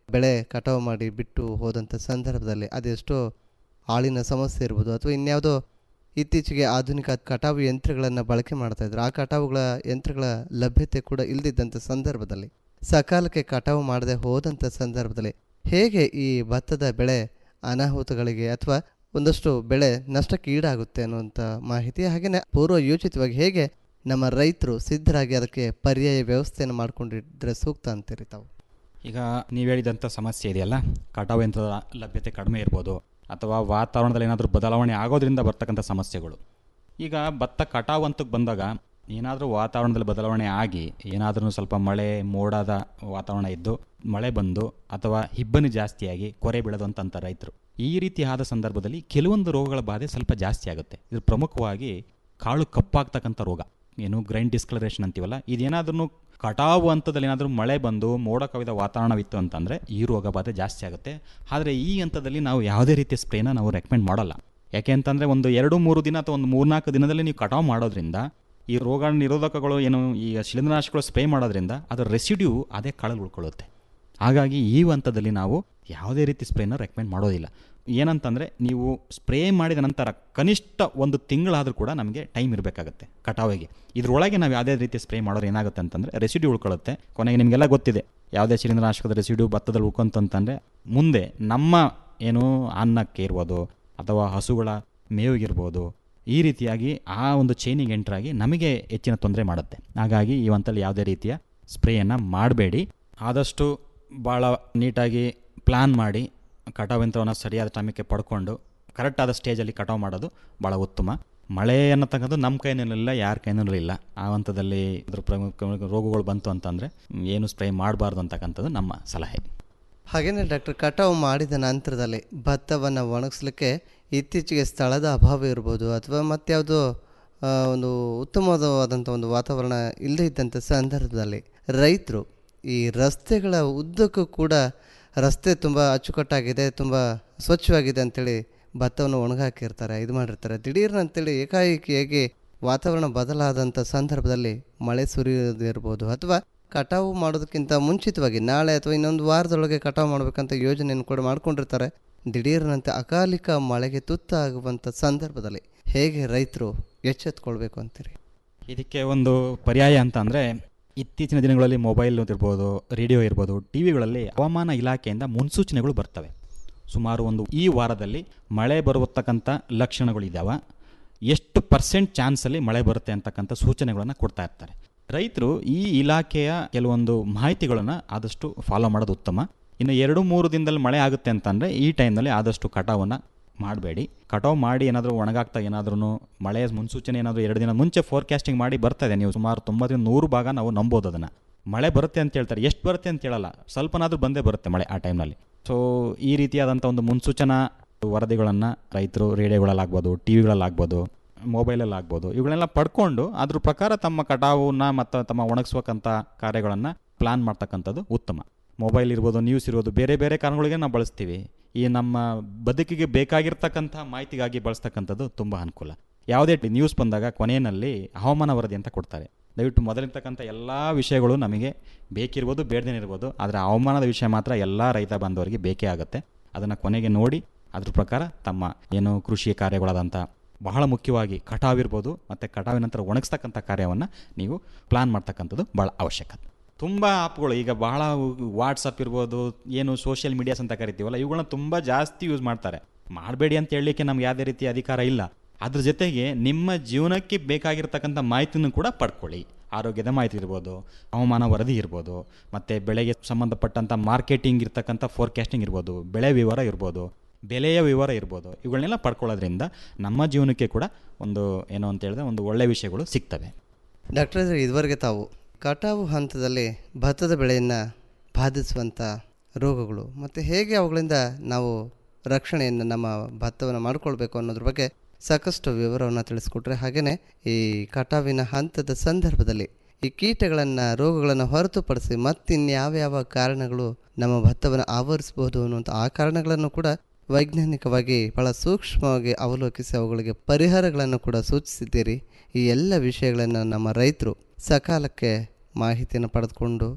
ಬೆಳೆ ಕಟಾವು ಮಾಡಿ ಬಿಟ್ಟು ಹೋದಂಥ ಸಂದರ್ಭದಲ್ಲಿ ಅದೆಷ್ಟೋ ಆಳಿನ ಸಮಸ್ಯೆ ಇರ್ಬೋದು ಅಥವಾ ಇನ್ಯಾವುದೋ ಇತ್ತೀಚೆಗೆ ಆಧುನಿಕ ಕಟಾವು ಯಂತ್ರಗಳನ್ನು ಬಳಕೆ ಮಾಡ್ತಾ ಇದ್ರು ಆ ಕಟಾವುಗಳ ಯಂತ್ರಗಳ ಲಭ್ಯತೆ ಕೂಡ ಇಲ್ಲದಿದ್ದಂಥ ಸಂದರ್ಭದಲ್ಲಿ ಸಕಾಲಕ್ಕೆ ಕಟಾವು ಮಾಡದೆ ಹೋದಂಥ ಸಂದರ್ಭದಲ್ಲಿ ಹೇಗೆ ಈ ಭತ್ತದ ಬೆಳೆ ಅನಾಹುತಗಳಿಗೆ ಅಥವಾ ಒಂದಷ್ಟು ಬೆಳೆ ನಷ್ಟಕ್ಕೆ ಈಡಾಗುತ್ತೆ ಅನ್ನುವಂಥ ಮಾಹಿತಿ ಹಾಗೆಯೇ ಪೂರ್ವ ಯೋಚಿತವಾಗಿ ಹೇಗೆ ನಮ್ಮ ರೈತರು ಸಿದ್ಧರಾಗಿ ಅದಕ್ಕೆ ಪರ್ಯಾಯ ವ್ಯವಸ್ಥೆಯನ್ನು ಮಾಡ್ಕೊಂಡಿದ್ರೆ ಸೂಕ್ತ ಅಂತೀರಿ ತಾವು ಈಗ ನೀವು ಹೇಳಿದಂಥ ಸಮಸ್ಯೆ ಇದೆಯಲ್ಲ ಕಟಾವು ಯಂತ್ರದ ಲಭ್ಯತೆ ಕಡಿಮೆ ಇರ್ಬೋದು ಅಥವಾ ವಾತಾವರಣದಲ್ಲಿ ಏನಾದರೂ ಬದಲಾವಣೆ ಆಗೋದ್ರಿಂದ ಬರ್ತಕ್ಕಂಥ ಸಮಸ್ಯೆಗಳು ಈಗ ಭತ್ತ ಕಟಾವು ಹಂತಕ್ಕೆ ಬಂದಾಗ ಏನಾದರೂ ವಾತಾವರಣದಲ್ಲಿ ಬದಲಾವಣೆ ಆಗಿ ಏನಾದರೂ ಸ್ವಲ್ಪ ಮಳೆ ಮೋಡದ ವಾತಾವರಣ ಇದ್ದು ಮಳೆ ಬಂದು ಅಥವಾ ಇಬ್ಬನಿ ಜಾಸ್ತಿಯಾಗಿ ಕೊರೆ ಬೀಳೋದು ಅಂತ ಅಂತಾರೆ ರೈತರು ಈ ರೀತಿ ಆದ ಸಂದರ್ಭದಲ್ಲಿ ಕೆಲವೊಂದು ರೋಗಗಳ ಬಾಧೆ ಸ್ವಲ್ಪ ಜಾಸ್ತಿ ಆಗುತ್ತೆ ಇದು ಪ್ರಮುಖವಾಗಿ ಕಾಳು ಕಪ್ಪಾಗ್ತಕ್ಕಂಥ ರೋಗ ಏನು ಗ್ರೈಂಡ್ ಡಿಸ್ಕಲರೇಷನ್ ಅಂತೀವಲ್ಲ ಇದೇನಾದ್ರೂ ಕಟಾವು ಹಂತದಲ್ಲಿ ಏನಾದರೂ ಮಳೆ ಬಂದು ಮೋಡ ಕವಿದ ವಾತಾವರಣವಿತ್ತು ಅಂತಂದರೆ ಈ ರೋಗ ಬಾಧೆ ಜಾಸ್ತಿ ಆಗುತ್ತೆ ಆದರೆ ಈ ಹಂತದಲ್ಲಿ ನಾವು ಯಾವುದೇ ರೀತಿಯ ಸ್ಪ್ರೇನ ನಾವು ರೆಕಮೆಂಡ್ ಮಾಡಲ್ಲ ಯಾಕೆ ಅಂತಂದರೆ ಒಂದು ಎರಡು ಮೂರು ದಿನ ಅಥವಾ ಒಂದು ಮೂರ್ನಾಲ್ಕು ದಿನದಲ್ಲಿ ನೀವು ಕಟಾವು ಮಾಡೋದ್ರಿಂದ ಈ ರೋಗ ನಿರೋಧಕಗಳು ಏನು ಈ ಶಿಲೀಂಧ್ರನಾಶಕಗಳು ಸ್ಪ್ರೇ ಮಾಡೋದ್ರಿಂದ ಅದರ ರೆಸಿಡ್ಯೂ ಅದೇ ಕಾಳಲ್ಲಿ ಉಳ್ಕೊಳ್ಳುತ್ತೆ ಹಾಗಾಗಿ ಈ ಹಂತದಲ್ಲಿ ನಾವು ಯಾವುದೇ ರೀತಿ ಸ್ಪ್ರೇನ ರೆಕಮೆಂಡ್ ಮಾಡೋದಿಲ್ಲ ಏನಂತಂದರೆ ನೀವು ಸ್ಪ್ರೇ ಮಾಡಿದ ನಂತರ ಕನಿಷ್ಠ ಒಂದು ತಿಂಗಳಾದರೂ ಕೂಡ ನಮಗೆ ಟೈಮ್ ಇರಬೇಕಾಗತ್ತೆ ಕಟಾವಿಗೆ ಇದರೊಳಗೆ ನಾವು ಯಾವುದೇ ರೀತಿ ಸ್ಪ್ರೇ ಮಾಡೋರು ಏನಾಗುತ್ತೆ ಅಂತಂದರೆ ರೆಸಿಡ್ಯೂ ಉಳ್ಕೊಳ್ಳುತ್ತೆ ಕೊನೆಗೆ ನಿಮಗೆಲ್ಲ ಗೊತ್ತಿದೆ ಯಾವುದೇ ಶಿಲೀಂಧ್ರನಾಶಕದ ರೆಸಿಡ್ಯೂ ಭತ್ತದಲ್ಲಿ ಉಳ್ಕೊಂತಂತಂದರೆ ಮುಂದೆ ನಮ್ಮ ಏನು ಅನ್ನಕ್ಕೆ ಇರ್ಬೋದು ಅಥವಾ ಹಸುಗಳ ಮೇವಿಗಿರ್ಬೋದು ಈ ರೀತಿಯಾಗಿ ಆ ಒಂದು ಚೈನಿಗೆ ಎಂಟ್ರಾಗಿ ನಮಗೆ ಹೆಚ್ಚಿನ ತೊಂದರೆ ಮಾಡುತ್ತೆ ಹಾಗಾಗಿ ಈ ಹಂತಲ್ಲಿ ಯಾವುದೇ ರೀತಿಯ ಸ್ಪ್ರೇಯನ್ನು ಮಾಡಬೇಡಿ ಆದಷ್ಟು ಭಾಳ ನೀಟಾಗಿ ಪ್ಲ್ಯಾನ್ ಮಾಡಿ ಕಟಾವು ಯಂತ್ರವನ್ನು ಸರಿಯಾದ ಟೈಮಿಗೆ ಪಡ್ಕೊಂಡು ಕರೆಕ್ಟಾದ ಸ್ಟೇಜಲ್ಲಿ ಕಟಾವು ಮಾಡೋದು ಭಾಳ ಉತ್ತಮ ಮಳೆ ಅನ್ನತಕ್ಕಂಥದ್ದು ನಮ್ಮ ಕೈನಲ್ಲಿಲ್ಲ ಯಾರ ಕೈನಲ್ಲೂ ಇಲ್ಲ ಆ ಹಂತದಲ್ಲಿ ಅದ್ರ ಪ್ರಮುಖ ರೋಗಗಳು ಬಂತು ಅಂತಂದರೆ ಏನು ಸ್ಪ್ರೇ ಮಾಡಬಾರ್ದು ಅಂತಕ್ಕಂಥದ್ದು ನಮ್ಮ ಸಲಹೆ ಹಾಗೆಯೇ ಡಾಕ್ಟರ್ ಕಟಾವು ಮಾಡಿದ ನಂತರದಲ್ಲಿ ಭತ್ತವನ್ನು ಒಣಗಿಸ್ಲಿಕ್ಕೆ ಇತ್ತೀಚೆಗೆ ಸ್ಥಳದ ಅಭಾವ ಇರ್ಬೋದು ಅಥವಾ ಮತ್ಯಾವುದೋ ಆ, ಒಂದು ಉತ್ತಮವಾದಂಥ ಒಂದು ವಾತಾವರಣ ಇಲ್ಲದೇ ಇದ್ದಂಥ ಸಂದರ್ಭದಲ್ಲಿ ರೈತರು ಈ ರಸ್ತೆಗಳ ಉದ್ದಕ್ಕೂ ಕೂಡ ರಸ್ತೆ ತುಂಬ ಅಚ್ಚುಕಟ್ಟಾಗಿದೆ ತುಂಬ ಸ್ವಚ್ಛವಾಗಿದೆ ಅಂತೇಳಿ ಭತ್ತವನ್ನು ಒಣಗಾಕಿರ್ತಾರೆ ಇದು ಮಾಡಿರ್ತಾರೆ ದಿಢೀರ್ನ ಅಂತೇಳಿ ಏಕಾಏಕಿಯಾಗಿ ವಾತಾವರಣ ಬದಲಾದಂಥ ಸಂದರ್ಭದಲ್ಲಿ ಮಳೆ ಸುರಿಯೋದಿರ್ಬೋದು ಅಥವಾ ಕಟಾವು ಮಾಡೋದಕ್ಕಿಂತ ಮುಂಚಿತವಾಗಿ ನಾಳೆ ಅಥವಾ ಇನ್ನೊಂದು ವಾರದೊಳಗೆ ಕಟಾವು ಮಾಡಬೇಕಂತ ಯೋಜನೆಯನ್ನು ಕೂಡ ಮಾಡ್ಕೊಂಡಿರ್ತಾರೆ ದಿಢೀರ್ನಂತೆ ಅಕಾಲಿಕ ಮಳೆಗೆ ತುತ್ತಾಗುವಂಥ ಸಂದರ್ಭದಲ್ಲಿ ಹೇಗೆ ರೈತರು ಎಚ್ಚೆತ್ಕೊಳ್ಬೇಕು ಅಂತೀರಿ ಇದಕ್ಕೆ ಒಂದು ಪರ್ಯಾಯ ಅಂತ ಅಂದರೆ ಇತ್ತೀಚಿನ ದಿನಗಳಲ್ಲಿ ಮೊಬೈಲ್ ಇರ್ಬೋದು ರೇಡಿಯೋ ಇರ್ಬೋದು ಟಿ ವಿಗಳಲ್ಲಿ ಹವಾಮಾನ ಇಲಾಖೆಯಿಂದ ಮುನ್ಸೂಚನೆಗಳು ಬರ್ತವೆ ಸುಮಾರು ಒಂದು ಈ ವಾರದಲ್ಲಿ ಮಳೆ ಬರುವತಕ್ಕಂಥ ಲಕ್ಷಣಗಳಿದ್ದಾವೆ ಎಷ್ಟು ಪರ್ಸೆಂಟ್ ಚಾನ್ಸಲ್ಲಿ ಮಳೆ ಬರುತ್ತೆ ಅಂತಕ್ಕಂಥ ಸೂಚನೆಗಳನ್ನು ಕೊಡ್ತಾ ಇರ್ತಾರೆ ರೈತರು ಈ ಇಲಾಖೆಯ ಕೆಲವೊಂದು ಮಾಹಿತಿಗಳನ್ನು ಆದಷ್ಟು ಫಾಲೋ ಮಾಡೋದು ಉತ್ತಮ ಇನ್ನು ಎರಡು ಮೂರು ದಿನದಲ್ಲಿ ಮಳೆ ಆಗುತ್ತೆ ಅಂತಂದರೆ ಈ ಟೈಮ್ನಲ್ಲಿ ಆದಷ್ಟು ಕಟಾವನ್ನು ಮಾಡಬೇಡಿ ಕಟಾವು ಮಾಡಿ ಏನಾದರೂ ಒಣಗಾಗ್ತಾ ಏನಾದ್ರೂ ಮಳೆ ಮುನ್ಸೂಚನೆ ಏನಾದರೂ ಎರಡು ದಿನ ಮುಂಚೆ ಫೋರ್ಕಾಸ್ಟಿಂಗ್ ಮಾಡಿ ಬರ್ತದೆ ನೀವು ಸುಮಾರು ತೊಂಬತ್ತರಿಂದ ನೂರು ಭಾಗ ನಾವು ನಂಬೋದು ಅದನ್ನು ಮಳೆ ಬರುತ್ತೆ ಅಂತ ಹೇಳ್ತಾರೆ ಎಷ್ಟು ಬರುತ್ತೆ ಅಂತ ಹೇಳಲ್ಲ ಸ್ವಲ್ಪನಾದರೂ ಬಂದೇ ಬರುತ್ತೆ ಮಳೆ ಆ ಟೈಮ್ನಲ್ಲಿ ಸೊ ಈ ರೀತಿಯಾದಂಥ ಒಂದು ಮುನ್ಸೂಚನಾ ವರದಿಗಳನ್ನು ರೈತರು ರೇಡಿಯೋಗಳಲ್ಲಾಗ್ಬೋದು ಟಿ ವಿಗಳಲ್ಲಾಗ್ಬೋದು ಮೊಬೈಲಲ್ಲಿ ಆಗ್ಬೋದು ಇವುಗಳನ್ನೆಲ್ಲ ಪಡ್ಕೊಂಡು ಅದ್ರ ಪ್ರಕಾರ ತಮ್ಮ ಕಟಾವನ್ನ ಮತ್ತು ತಮ್ಮ ಒಣಗಿಸ್ಬೇಕಂತ ಕಾರ್ಯಗಳನ್ನು ಪ್ಲಾನ್ ಮಾಡ್ತಕ್ಕಂಥದ್ದು ಉತ್ತಮ ಮೊಬೈಲ್ ಇರ್ಬೋದು ನ್ಯೂಸ್ ಇರ್ಬೋದು ಬೇರೆ ಬೇರೆ ಕಾರಣಗಳಿಗೆ ನಾವು ಬಳಸ್ತೀವಿ ಈ ನಮ್ಮ ಬದುಕಿಗೆ ಬೇಕಾಗಿರ್ತಕ್ಕಂಥ ಮಾಹಿತಿಗಾಗಿ ಬಳಸ್ತಕ್ಕಂಥದ್ದು ತುಂಬ ಅನುಕೂಲ ಯಾವುದೇ ನ್ಯೂಸ್ ಬಂದಾಗ ಕೊನೆಯಲ್ಲಿ ಹವಾಮಾನ ವರದಿ ಅಂತ ಕೊಡ್ತಾರೆ ದಯವಿಟ್ಟು ಮೊದಲಿರ್ತಕ್ಕಂಥ ಎಲ್ಲ ವಿಷಯಗಳು ನಮಗೆ ಬೇಕಿರ್ಬೋದು ಬೇಡದೇ ಇರ್ಬೋದು ಆದರೆ ಹವಾಮಾನದ ವಿಷಯ ಮಾತ್ರ ಎಲ್ಲ ರೈತ ಬಾಂಧವರಿಗೆ ಬೇಕೇ ಆಗುತ್ತೆ ಅದನ್ನು ಕೊನೆಗೆ ನೋಡಿ ಅದ್ರ ಪ್ರಕಾರ ತಮ್ಮ ಏನು ಕೃಷಿ ಕಾರ್ಯಗಳಾದಂಥ ಬಹಳ ಮುಖ್ಯವಾಗಿ ಕಟಾವಿರ್ಬೋದು ಮತ್ತು ಕಟಾವಿನ ನಂತರ ಒಣಗಿಸ್ತಕ್ಕಂಥ ಕಾರ್ಯವನ್ನು ನೀವು ಪ್ಲಾನ್ ಮಾಡ್ತಕ್ಕಂಥದ್ದು ಭಾಳ ಅವಶ್ಯಕತೆ ತುಂಬ ಆ್ಯಪ್ಗಳು ಈಗ ಬಹಳ ವಾಟ್ಸಪ್ ಇರ್ಬೋದು ಏನು ಸೋಷಿಯಲ್ ಮೀಡಿಯಾಸ್ ಅಂತ ಕರಿತೀವಲ್ಲ ಇವುಗಳನ್ನ ತುಂಬ ಜಾಸ್ತಿ ಯೂಸ್ ಮಾಡ್ತಾರೆ ಮಾಡಬೇಡಿ ಅಂತ ಹೇಳಲಿಕ್ಕೆ ನಮ್ಗೆ ಯಾವುದೇ ರೀತಿ ಅಧಿಕಾರ ಇಲ್ಲ ಅದ್ರ ಜೊತೆಗೆ ನಿಮ್ಮ ಜೀವನಕ್ಕೆ ಬೇಕಾಗಿರ್ತಕ್ಕಂಥ ಮಾಹಿತಿನೂ ಕೂಡ ಪಡ್ಕೊಳ್ಳಿ ಆರೋಗ್ಯದ ಮಾಹಿತಿ ಇರ್ಬೋದು ಹವಾಮಾನ ವರದಿ ಇರ್ಬೋದು ಮತ್ತು ಬೆಳೆಗೆ ಸಂಬಂಧಪಟ್ಟಂಥ ಮಾರ್ಕೆಟಿಂಗ್ ಇರ್ತಕ್ಕಂಥ ಫೋರ್ಕಾಸ್ಟಿಂಗ್ ಇರ್ಬೋದು ಬೆಳೆ ವಿವರ ಇರ್ಬೋದು ಬೆಲೆಯ ವಿವರ ಇರ್ಬೋದು ಇವುಗಳನ್ನೆಲ್ಲ ಪಡ್ಕೊಳ್ಳೋದ್ರಿಂದ ನಮ್ಮ ಜೀವನಕ್ಕೆ ಕೂಡ ಒಂದು ಏನು ಅಂತ ಹೇಳಿದ್ರೆ ಒಂದು ಒಳ್ಳೆಯ ವಿಷಯಗಳು ಸಿಗ್ತವೆ ಡಾಕ್ಟರ್ ಇದುವರೆಗೆ ತಾವು ಕಟಾವು ಹಂತದಲ್ಲಿ ಭತ್ತದ ಬೆಳೆಯನ್ನು ಬಾಧಿಸುವಂಥ ರೋಗಗಳು ಮತ್ತು ಹೇಗೆ ಅವುಗಳಿಂದ ನಾವು ರಕ್ಷಣೆಯನ್ನು ನಮ್ಮ ಭತ್ತವನ್ನು ಮಾಡಿಕೊಳ್ಬೇಕು ಅನ್ನೋದ್ರ ಬಗ್ಗೆ ಸಾಕಷ್ಟು ವಿವರವನ್ನು ತಿಳಿಸ್ಕೊಟ್ರೆ ಹಾಗೆಯೇ ಈ ಕಟಾವಿನ ಹಂತದ ಸಂದರ್ಭದಲ್ಲಿ ಈ ಕೀಟಗಳನ್ನು ರೋಗಗಳನ್ನು ಹೊರತುಪಡಿಸಿ ಮತ್ತಿನ್ಯಾವ್ಯಾವ ಕಾರಣಗಳು ನಮ್ಮ ಭತ್ತವನ್ನು ಆವರಿಸಬಹುದು ಅನ್ನುವಂಥ ಆ ಕಾರಣಗಳನ್ನು ಕೂಡ ವೈಜ್ಞಾನಿಕವಾಗಿ ಬಹಳ ಸೂಕ್ಷ್ಮವಾಗಿ ಅವಲೋಕಿಸಿ ಅವುಗಳಿಗೆ ಪರಿಹಾರಗಳನ್ನು ಕೂಡ ಸೂಚಿಸಿದ್ದೀರಿ ಈ ಎಲ್ಲ ವಿಷಯಗಳನ್ನು ನಮ್ಮ ರೈತರು ಸಕಾಲಕ್ಕೆ ಮಾಹಿತಿಯನ್ನು ಪಡೆದುಕೊಂಡು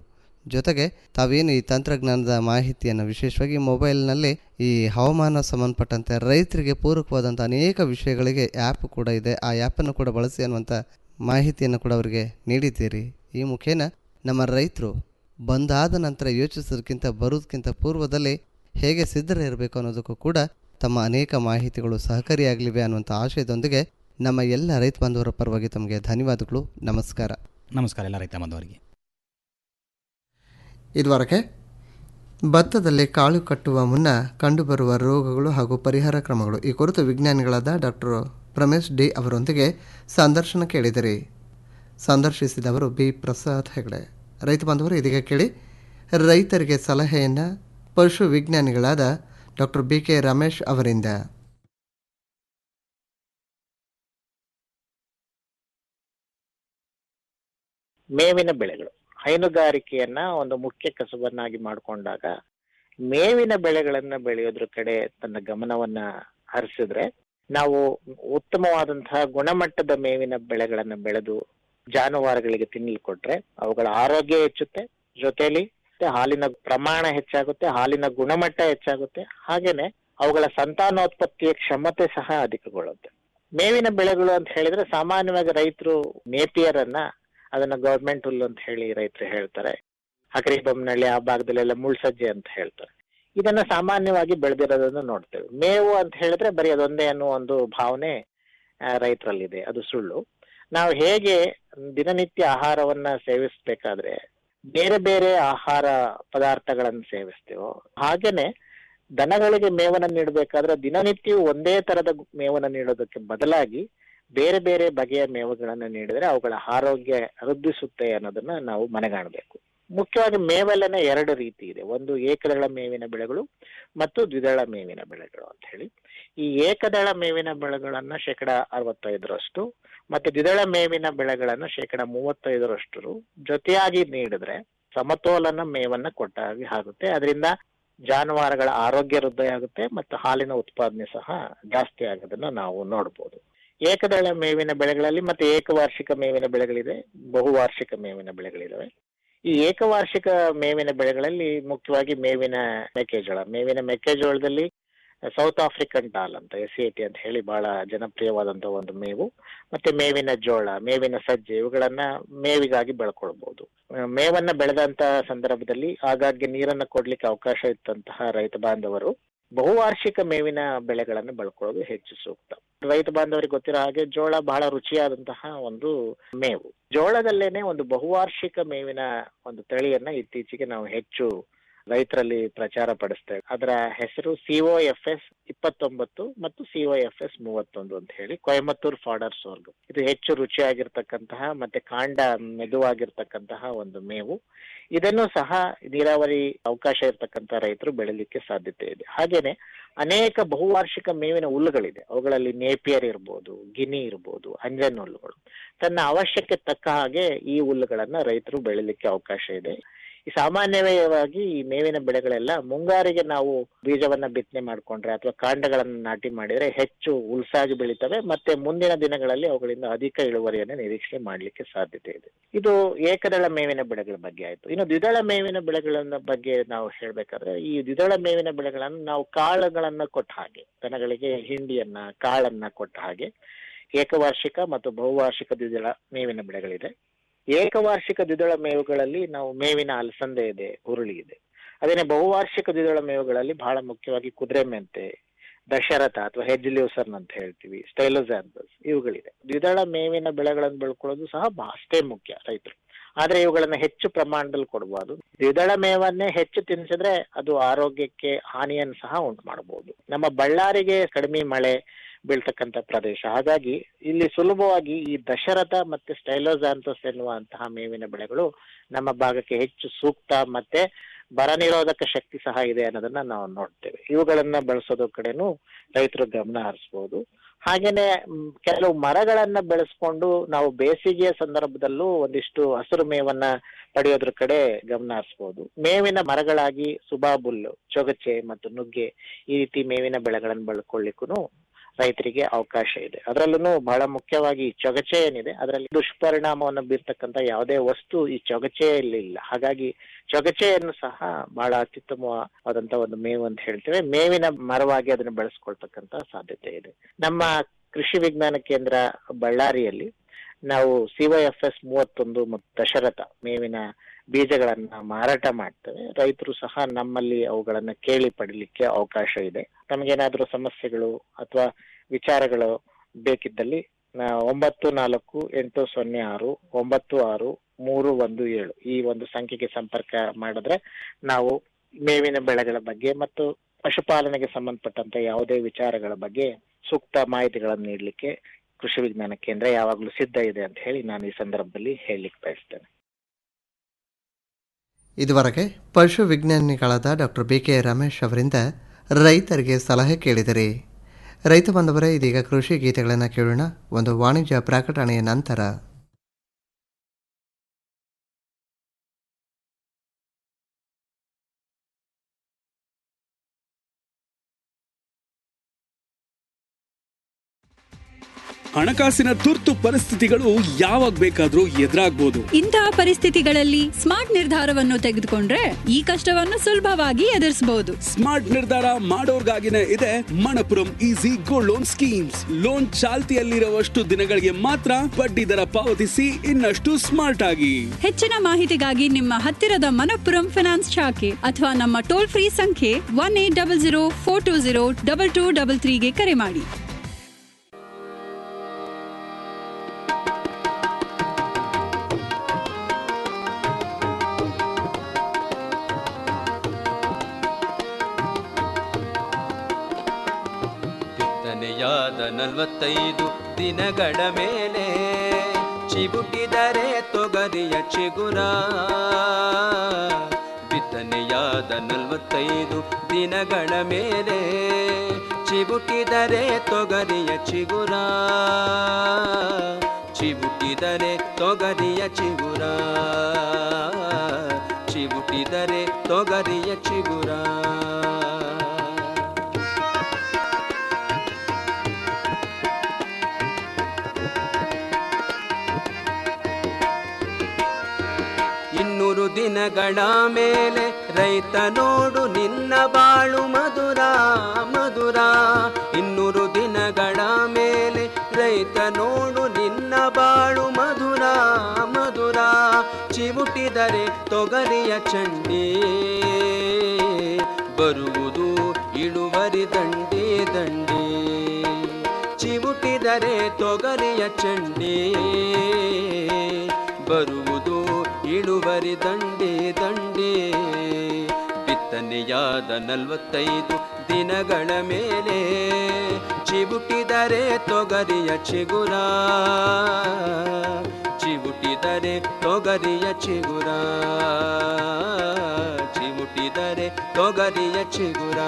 ಜೊತೆಗೆ ತಾವೇನು ಈ ತಂತ್ರಜ್ಞಾನದ ಮಾಹಿತಿಯನ್ನು ವಿಶೇಷವಾಗಿ ಮೊಬೈಲ್ನಲ್ಲಿ ಈ ಹವಾಮಾನ ಸಂಬಂಧಪಟ್ಟಂತೆ ರೈತರಿಗೆ ಪೂರಕವಾದಂಥ ಅನೇಕ ವಿಷಯಗಳಿಗೆ ಆ್ಯಪ್ ಕೂಡ ಇದೆ ಆ ಆ್ಯಪನ್ನು ಕೂಡ ಬಳಸಿ ಅನ್ನುವಂಥ ಮಾಹಿತಿಯನ್ನು ಕೂಡ ಅವರಿಗೆ ನೀಡಿದ್ದೀರಿ ಈ ಮುಖೇನ ನಮ್ಮ ರೈತರು ಬಂದಾದ ನಂತರ ಯೋಚಿಸೋದಕ್ಕಿಂತ ಬರೋದಕ್ಕಿಂತ ಪೂರ್ವದಲ್ಲಿ ಹೇಗೆ ಸಿದ್ಧರಿರಬೇಕು ಅನ್ನೋದಕ್ಕೂ ಕೂಡ ತಮ್ಮ ಅನೇಕ ಮಾಹಿತಿಗಳು ಸಹಕಾರಿಯಾಗಲಿವೆ ಅನ್ನುವಂಥ ಆಶಯದೊಂದಿಗೆ ನಮ್ಮ ಎಲ್ಲ ರೈತ ಬಾಂಧವರ ಪರವಾಗಿ ತಮಗೆ ಧನ್ಯವಾದಗಳು ನಮಸ್ಕಾರ ನಮಸ್ಕಾರ ಎಲ್ಲ ರೈತ ಬಾಂಧವರಿಗೆ ಇದುವರೆಗೆ ಭತ್ತದಲ್ಲಿ ಕಾಳು ಕಟ್ಟುವ ಮುನ್ನ ಕಂಡುಬರುವ ರೋಗಗಳು ಹಾಗೂ ಪರಿಹಾರ ಕ್ರಮಗಳು ಈ ಕುರಿತು ವಿಜ್ಞಾನಿಗಳಾದ ಡಾಕ್ಟರ್ ರಮೇಶ್ ಡಿ ಅವರೊಂದಿಗೆ ಸಂದರ್ಶನ ಕೇಳಿದಿರಿ ಸಂದರ್ಶಿಸಿದವರು ಬಿ ಪ್ರಸಾದ್ ಹೆಗಡೆ ರೈತ ಬಾಂಧವರು ಇದೀಗ ಕೇಳಿ ರೈತರಿಗೆ ಸಲಹೆಯನ್ನು ಪಶು ವಿಜ್ಞಾನಿಗಳಾದ ಡಾಕ್ಟರ್ ಬಿ ಕೆ ರಮೇಶ್ ಅವರಿಂದ ಮೇವಿನ ಬೆಳೆಗಳು ಹೈನುಗಾರಿಕೆಯನ್ನ ಒಂದು ಮುಖ್ಯ ಕಸುಬನ್ನಾಗಿ ಮಾಡಿಕೊಂಡಾಗ ಮೇವಿನ ಬೆಳೆಗಳನ್ನ ಬೆಳೆಯೋದ್ರ ಕಡೆ ತನ್ನ ಗಮನವನ್ನ ಹರಿಸಿದ್ರೆ ನಾವು ಉತ್ತಮವಾದಂತಹ ಗುಣಮಟ್ಟದ ಮೇವಿನ ಬೆಳೆಗಳನ್ನ ಬೆಳೆದು ಜಾನುವಾರುಗಳಿಗೆ ತಿನ್ನಲು ಕೊಟ್ರೆ ಅವುಗಳ ಆರೋಗ್ಯ ಹೆಚ್ಚುತ್ತೆ ಜೊತೆಲಿ ಹಾಲಿನ ಪ್ರಮಾಣ ಹೆಚ್ಚಾಗುತ್ತೆ ಹಾಲಿನ ಗುಣಮಟ್ಟ ಹೆಚ್ಚಾಗುತ್ತೆ ಹಾಗೇನೆ ಅವುಗಳ ಸಂತಾನೋತ್ಪತ್ತಿಯ ಕ್ಷಮತೆ ಸಹ ಅಧಿಕಗೊಳ್ಳುತ್ತೆ ಮೇವಿನ ಬೆಳೆಗಳು ಅಂತ ಹೇಳಿದ್ರೆ ಸಾಮಾನ್ಯವಾಗಿ ರೈತರು ನೇಪಿಯರ್ ಅನ್ನ ಅದನ್ನ ಗೌರ್ಮೆಂಟ್ ಹುಲ್ಲು ಅಂತ ಹೇಳಿ ರೈತರು ಹೇಳ್ತಾರೆ ಹಕರಿ ಬೊಮ್ಮನಹಳ್ಳಿ ಆ ಭಾಗದಲ್ಲೆಲ್ಲ ಮುಳ್ಸಜ್ಜೆ ಅಂತ ಹೇಳ್ತಾರೆ ಇದನ್ನ ಸಾಮಾನ್ಯವಾಗಿ ಬೆಳೆದಿರೋದನ್ನ ನೋಡ್ತೇವೆ ಮೇವು ಅಂತ ಹೇಳಿದ್ರೆ ಬರೀ ಅದೊಂದೇ ಅನ್ನೋ ಒಂದು ಭಾವನೆ ಆ, ರೈತರಲ್ಲಿದೆ ಅದು ಸುಳ್ಳು ನಾವು ಹೇಗೆ ದಿನನಿತ್ಯ ಆಹಾರವನ್ನ ಸೇವಿಸ್ಬೇಕಾದ್ರೆ ಬೇರೆ ಬೇರೆ ಆಹಾರ ಪದಾರ್ಥಗಳನ್ನು ಸೇವಿಸ್ತೇವೋ ಹಾಗೇನೆ ದನಗಳಿಗೆ ಮೇವನ್ನ ನೀಡಬೇಕಾದ್ರೆ ದಿನನಿತ್ಯವೂ ಒಂದೇ ತರದ ಮೇವನ್ನ ನೀಡೋದಕ್ಕೆ ಬದಲಾಗಿ ಬೇರೆ ಬೇರೆ ಬಗೆಯ ಮೇವುಗಳನ್ನ ನೀಡಿದ್ರೆ ಅವುಗಳ ಆರೋಗ್ಯ ವೃದ್ಧಿಸುತ್ತೆ ಅನ್ನೋದನ್ನ ನಾವು ಮನೆಗಾಣಬೇಕು ಮುಖ್ಯವಾಗಿ ಮೇವಲ್ಲೇ ಎರಡು ರೀತಿ ಇದೆ ಒಂದು ಏಕದಳ ಮೇವಿನ ಬೆಳೆಗಳು ಮತ್ತು ದ್ವಿದಳ ಮೇವಿನ ಬೆಳೆಗಳು ಅಂತ ಹೇಳಿ ಈ ಏಕದಳ ಮೇವಿನ ಬೆಳೆಗಳನ್ನ ಶೇಕಡ ಅರವತ್ತೈದರಷ್ಟು ಮತ್ತೆ ದ್ವಿದಳ ಮೇವಿನ ಬೆಳೆಗಳನ್ನ ಶೇಕಡ ಮೂವತ್ತೈದರಷ್ಟು ಜೊತೆಯಾಗಿ ನೀಡಿದ್ರೆ ಸಮತೋಲನ ಮೇವನ್ನ ಕೊಟ್ಟಾಗಿ ಆಗುತ್ತೆ ಅದರಿಂದ ಜಾನುವಾರುಗಳ ಆರೋಗ್ಯ ವೃದ್ಧಿ ಆಗುತ್ತೆ ಮತ್ತು ಹಾಲಿನ ಉತ್ಪಾದನೆ ಸಹ ಜಾಸ್ತಿ ಆಗೋದನ್ನ ನಾವು ನೋಡ್ಬೋದು ಏಕದಳ ಮೇವಿನ ಬೆಳೆಗಳಲ್ಲಿ ಮತ್ತೆ ಏಕವಾರ್ಷಿಕ ಮೇವಿನ ಬೆಳೆಗಳಿದೆ ಬಹುವಾರ್ಷಿಕ ಮೇವಿನ ಬೆಳೆಗಳಿದಾವೆ ಈ ಏಕವಾರ್ಷಿಕ ಮೇವಿನ ಬೆಳೆಗಳಲ್ಲಿ ಮುಖ್ಯವಾಗಿ ಮೇವಿನ ಮೆಕ್ಕೆಜೋಳ ಮೇವಿನ ಮೆಕ್ಕೆಜೋಳದಲ್ಲಿ ಸೌತ್ ಆಫ್ರಿಕನ್ ಟಾಲ್ ಅಂತ ಎಸ್ ಸಿ ಟಿ ಅಂತ ಹೇಳಿ ಬಹಳ ಜನಪ್ರಿಯವಾದಂತ ಒಂದು ಮೇವು ಮತ್ತೆ ಮೇವಿನ ಜೋಳ ಮೇವಿನ ಸಜ್ಜೆ ಇವುಗಳನ್ನ ಮೇವಿಗಾಗಿ ಬೆಳ್ಕೊಳ್ಬಹುದು ಆ, ಮೇವನ್ನ ಬೆಳೆದಂತ ಸಂದರ್ಭದಲ್ಲಿ ಆಗಾಗ್ಗೆ ನೀರನ್ನ ಕೊಡ್ಲಿಕ್ಕೆ ಅವಕಾಶ ಇತ್ತಂತಹ ರೈತ ಬಾಂಧವರು ಬಹುವಾರ್ಷಿಕ ಮೇವಿನ ಬೆಳೆಗಳನ್ನು ಬೆಳ್ಕೊಳ್ಳೋದು ಹೆಚ್ಚು ಸೂಕ್ತ ರೈತ ಬಾಂಧವರಿಗೆ ಗೊತ್ತಿರೋ ಹಾಗೆ ಜೋಳ ಬಹಳ ರುಚಿಯಾದಂತಹ ಒಂದು ಮೇವು ಜೋಳದಲ್ಲೇನೆ ಒಂದು ಬಹುವಾರ್ಷಿಕ ಮೇವಿನ ಒಂದು ತಳಿಯನ್ನ ಇತ್ತೀಚೆಗೆ ನಾವು ಹೆಚ್ಚು ರೈತರಲ್ಲಿ ಪ್ರಚಾರ ಪಡಿಸ್ತೇವೆ ಅದರ ಹೆಸರು ಸಿಒ ಎಫ್ ಎಸ್ ಇಪ್ಪತ್ತೊಂಬತ್ತು ಮತ್ತು ಸಿಒ ಎಫ್ ಎಸ್ ಮೂವತ್ತೊಂದು ಅಂತ ಹೇಳಿ ಕೊಯಮತ್ತೂರ್ ಫಾಡರ್ ಸೋರ್ಗು ಇದು ಹೆಚ್ಚು ರುಚಿಯಾಗಿರ್ತಕ್ಕಂತಹ ಮತ್ತೆ ಕಾಂಡ ಮೆದುವಾಗಿರ್ತಕ್ಕಂತಹ ಒಂದು ಮೇವು ಇದನ್ನು ಸಹ ನೀರಾವರಿ ಅವಕಾಶ ಇರ್ತಕ್ಕಂಥ ರೈತರು ಬೆಳಿಲಿಕ್ಕೆ ಸಾಧ್ಯತೆ ಇದೆ ಹಾಗೇನೆ ಅನೇಕ ಬಹುವಾರ್ಷಿಕ ಮೇವಿನ ಹುಲ್ಲುಗಳಿದೆ ಅವುಗಳಲ್ಲಿ ನೇಪಿಯರ್ ಇರ್ಬೋದು ಗಿನಿ ಇರ್ಬೋದು ಅಂಜನ್ ಹುಲ್ಲುಗಳು ತನ್ನ ಅವಶ್ಯಕ್ಕೆ ತಕ್ಕ ಹಾಗೆ ಈ ಹುಲ್ಲುಗಳನ್ನ ರೈತರು ಬೆಳಿಲಿಕ್ಕೆ ಅವಕಾಶ ಇದೆ ಈ ಸಾಮಾನ್ಯವಾಗಿ ಈ ಮೇವಿನ ಬೆಳೆಗಳೆಲ್ಲ ಮುಂಗಾರಿಗೆ ನಾವು ಬೀಜವನ್ನ ಬಿತ್ತನೆ ಮಾಡ್ಕೊಂಡ್ರೆ ಅಥವಾ ಕಾಂಡಗಳನ್ನ ನಾಟಿ ಮಾಡಿದ್ರೆ ಹೆಚ್ಚು ಉಲ್ಸಾಗಿ ಬೆಳಿತವೆ ಮತ್ತೆ ಮುಂದಿನ ದಿನಗಳಲ್ಲಿ ಅವುಗಳಿಂದ ಅಧಿಕ ಇಳುವರಿಯನ್ನು ನಿರೀಕ್ಷೆ ಮಾಡ್ಲಿಕ್ಕೆ ಸಾಧ್ಯತೆ ಇದೆ ಇದು ಏಕದಳ ಮೇವಿನ ಬೆಳೆಗಳ ಬಗ್ಗೆ ಆಯ್ತು ಇನ್ನು ದ್ವಿದಳ ಮೇವಿನ ಬೆಳೆಗಳನ್ನ ಬಗ್ಗೆ ನಾವು ಹೇಳ್ಬೇಕಾದ್ರೆ ಈ ದ್ವಿದಳ ಮೇವಿನ ಬೆಳೆಗಳನ್ನು ನಾವು ಕಾಳುಗಳನ್ನ ಕೊಟ್ಟ ಹಾಗೆ ದನಗಳಿಗೆ ಹಿಂಡಿಯನ್ನ ಕಾಳನ್ನ ಕೊಟ್ಟ ಹಾಗೆ ಏಕವಾರ್ಷಿಕ ಮತ್ತು ಬಹುವಾರ್ಷಿಕ ದ್ವಿದಳ ಮೇವಿನ ಬೆಳೆಗಳಿದೆ ಏಕವಾರ್ಷಿಕ ದ್ವಿದಳ ಮೇವುಗಳಲ್ಲಿ ನಾವು ಮೇವಿನ ಅಲಸಂದೆ ಇದೆ ಹುರುಳಿ ಇದೆ ಅದೇನೆ ಬಹುವಾರ್ಷಿಕ ದ್ವಿದಳ ಮೇವುಗಳಲ್ಲಿ ಬಹಳ ಮುಖ್ಯವಾಗಿ ಕುದುರೆ ಮೆಂತೆ ದಶರಥ ಅಥವಾ ಹೆಜ್ಲಿಯೂಸರ್ನ್ ಅಂತ ಹೇಳ್ತೀವಿ ಸ್ಟೈಲೋಸಾಂಥಸ್ ಇವುಗಳಿದೆ ದ್ವಿದಳ ಮೇವಿನ ಬೆಳೆಗಳನ್ನು ಬೆಳ್ಕೊಳ್ಳೋದು ಸಹ ಬಹಳ ಅಷ್ಟೇ ಮುಖ್ಯ ರೈತರು ಆದ್ರೆ ಇವುಗಳನ್ನ ಹೆಚ್ಚು ಪ್ರಮಾಣದಲ್ಲಿ ಕೊಡಬಹುದು ದ್ವಿದಳ ಮೇವನ್ನೇ ಹೆಚ್ಚು ತಿನ್ಸಿದ್ರೆ ಅದು ಆರೋಗ್ಯಕ್ಕೆ ಹಾನಿಯನ್ನು ಸಹ ಉಂಟು ಮಾಡಬಹುದು ನಮ್ಮ ಬಳ್ಳಾರಿಗೆ ಕಡಿಮೆ ಮಳೆ ಬೀಳ್ತಕ್ಕಂತ ಪ್ರದೇಶ ಹಾಗಾಗಿ ಇಲ್ಲಿ ಸುಲಭವಾಗಿ ಈ ದಶರಥ ಮತ್ತೆ ಸ್ಟೈಲೋಸಾಂಥಸ್ ಎನ್ನುವಂತಹ ಮೇವಿನ ಬೆಳೆಗಳು ನಮ್ಮ ಭಾಗಕ್ಕೆ ಹೆಚ್ಚು ಸೂಕ್ತ ಮತ್ತೆ ಬರ ನಿರೋಧಕ ಶಕ್ತಿ ಸಹ ಇದೆ ಅನ್ನೋದನ್ನ ನಾವು ನೋಡ್ತೇವೆ ಇವುಗಳನ್ನ ಬಳಸೋದ್ರ ಕಡೆನೂ ರೈತರು ಗಮನ ಹರಿಸಬಹುದು ಹಾಗೇನೆ ಮ್, ಕೆಲವು ಮರಗಳನ್ನ ಬೆಳೆಸ್ಕೊಂಡು ನಾವು ಬೇಸಿಗೆಯ ಸಂದರ್ಭದಲ್ಲೂ ಒಂದಿಷ್ಟು ಹಸಿರು ಮೇವನ್ನ ಪಡೆಯೋದ್ರ ಕಡೆ ಗಮನ ಹರಿಸಬಹುದು ಮೇವಿನ ಮರಗಳಾಗಿ ಸುಬಾಬುಲ್ಲು ಚೊಗಚೆ ಮತ್ತು ನುಗ್ಗೆ ಈ ರೀತಿ ಮೇವಿನ ಬೆಳೆಗಳನ್ನು ಬೆಳ್ಕೊಳ್ಳಿಕ್ಕೂ ರೈತರಿಗೆ ಅವಕಾಶ ಇದೆ ಅದರಲ್ಲೂ ಬಹಳ ಮುಖ್ಯವಾಗಿ ಈ ಚೊಗಚೆ ಏನಿದೆ ಅದರಲ್ಲಿ ದುಷ್ಪರಿಣಾಮವನ್ನು ಬೀರ್ತಕ್ಕಂಥ ಯಾವುದೇ ವಸ್ತು ಈ ಚೊಗಚೆಯಲ್ಲಿ ಇಲ್ಲ ಹಾಗಾಗಿ ಚೊಗಚೆಯನ್ನು ಸಹ ಬಹಳ ಅತ್ಯುತ್ತಮವಾದಂತ ಒಂದು ಮೇವು ಅಂತ ಹೇಳ್ತೇವೆ ಮೇವಿನ ಮರವಾಗಿ ಅದನ್ನು ಬೆಳೆಸ್ಕೊಳ್ತಕ್ಕಂತ ಸಾಧ್ಯತೆ ಇದೆ ನಮ್ಮ ಕೃಷಿ ವಿಜ್ಞಾನ ಕೇಂದ್ರ ಬಳ್ಳಾರಿಯಲ್ಲಿ ನಾವು ಸಿವೈಎಫ್ ಎಸ್ ಮೂವತ್ತೊಂದು ಮತ್ತು ದಶರಥ ಮೇವಿನ ಬೀಜಗಳನ್ನ ಮಾರಾಟ ಮಾಡ್ತೇವೆ ರೈತರು ಸಹ ನಮ್ಮಲ್ಲಿ ಅವುಗಳನ್ನ ಕೇಳಿ ಪಡಿಲಿಕ್ಕೆ ಅವಕಾಶ ಇದೆ ತಮಗೇನಾದ್ರೂ ಸಮಸ್ಯೆಗಳು ಅಥವಾ ವಿಚಾರಗಳು ಬೇಕಿದ್ದಲ್ಲಿ ನಾ- ಒಂಬತ್ತು ನಾಲ್ಕು ಎಂಟು ಸೊನ್ನೆ ಆರು ಒಂಬತ್ತು ಆರು ಮೂರು ಒಂದು ಏಳು ಈ ಒಂದು ಸಂಖ್ಯೆಗೆ ಸಂಪರ್ಕ ಮಾಡಿದ್ರೆ ನಾವು ಮೇವಿನ ಬೆಳೆಗಳ ಬಗ್ಗೆ ಮತ್ತು ಪಶುಪಾಲನೆಗೆ ಸಂಬಂಧಪಟ್ಟಂತ ಯಾವುದೇ ವಿಚಾರಗಳ ಬಗ್ಗೆ ಸೂಕ್ತ ಮಾಹಿತಿಗಳನ್ನು ನೀಡಲಿಕ್ಕೆ ಕೃಷಿ ವಿಜ್ಞಾನ ಕೇಂದ್ರ ಯಾವಾಗಲೂ ಸಿದ್ಧ ಇದೆ ಅಂತ ಹೇಳಿ ನಾನು ಈ ಸಂದರ್ಭದಲ್ಲಿ ಹೇಳಲಿಕ್ಕೆ ಬಯಸ್ತೇನೆ ಇದುವರೆಗೆ ಪಶು ವಿಜ್ಞಾನಿಗಳಾದ ಡಾಕ್ಟರ್ ಬಿ ಕೆ ರಮೇಶ್ ಅವರಿಂದ ರೈತರಿಗೆ ಸಲಹೆ ಕೇಳಿದಿರಿ ರೈತ ಬಂದವರೇ ಇದೀಗ ಕೃಷಿ ಗೀತೆಗಳನ್ನು ಕೇಳೋಣ ಒಂದು ವಾಣಿಜ್ಯ ಪ್ರಕಟಣೆಯ ನಂತರ ಹಣಕಾಸಿನ ತುರ್ತು ಪರಿಸ್ಥಿತಿಗಳು ಯಾವಾಗ ಬೇಕಾದ್ರೂ ಎದುರಾಗ್ಬೋದು ಇಂತಹ ಪರಿಸ್ಥಿತಿಗಳಲ್ಲಿ ಸ್ಮಾರ್ಟ್ ನಿರ್ಧಾರವನ್ನು ತೆಗೆದುಕೊಂಡ್ರೆ ಈ ಕಷ್ಟವನ್ನು ಸುಲಭವಾಗಿ ಎದುರಿಸಬಹುದು ಸ್ಮಾರ್ಟ್ ನಿರ್ಧಾರ ಮಾಡೋರ್ಗಾಗಿನೇ ಇದೆ Manappuram easy gold loan schemes loan ಚಾಲ್ತಿಯಲ್ಲಿರುವಷ್ಟು ದಿನಗಳಿಗೆ ಮಾತ್ರ ಬಡ್ಡಿ ದರ ಪಾವತಿಸಿ ಇನ್ನಷ್ಟು ಸ್ಮಾರ್ಟ್ ಆಗಿ ಹೆಚ್ಚಿನ ಮಾಹಿತಿಗಾಗಿ ನಿಮ್ಮ ಹತ್ತಿರದ ಮನಪ್ಪುರಂ ಫಿನಾನ್ಸ್ ಶಾಖೆ ಅಥವಾ ನಮ್ಮ ಟೋಲ್ ಫ್ರೀ ಸಂಖ್ಯೆ one eight double zero four two zero double two double ತ್ರೀಗೆ ಕರೆ ಮಾಡಿ ಬಿತ್ತನೆಯಾದ ನಲವತ್ತೈದು ದಿನಗಳ ಮೇಲೆ ಚಿಬುಟಿದರೆ ತೊಗರಿಯ ಚಿಗುರ ಬಿತ್ತನೆಯಾದ ನಲವತ್ತೈದು ದಿನಗಳ ಮೇಲೆ ಚಿಬುಟಿದರೆ ತೊಗರಿಯ ಚಿಗುರ ಚಿಬುಟಿದರೆ ತೊಗರಿಯ ಚಿಗುರ ಚಿಬುಟಿದರೆ ತೊಗರಿಯ ಚಿಗುರ ಇನ್ನೂರು ದಿನಗಳ ಮೇಲೆ ರೈತ ನೋಡು ನಿನ್ನ ಬಾಳು ಮಧುರ ಮಧುರ ಇನ್ನೂರು ದಿನಗಳ ಮೇಲೆ ರೈತ ನೋಡು ನಿನ್ನ ಬಾಳು ಮಧುರ ಮಧುರ ಚಿವುಟಿದರೆ ತೊಗರಿಯ ಚಂಡಿ ಬರುವುದು ಇಳುವರಿ ದಂಡಿ ದಂಡಿ ಚಿವುಟಿದರೆ ತೊಗರಿಯ ಚಂಡಿ ಬರುವುದು ಇಳುವರಿ ದಂಡಿ ದಂಡಿ ಬಿತ್ತನೆಯಾದ ನಲವತ್ತೈದು ದಿನಗಳ ಮೇಲೆ ಚಿಬುಟಿದರೆ ತೊಗರಿಯ ಚಿಗುರ ಚಿಬುಟಿದರೆ ತೊಗರಿಯ ಚಿಗುರ ಚಿಬುಟಿದರೆ ತೊಗರಿಯ ಚಿಗುರ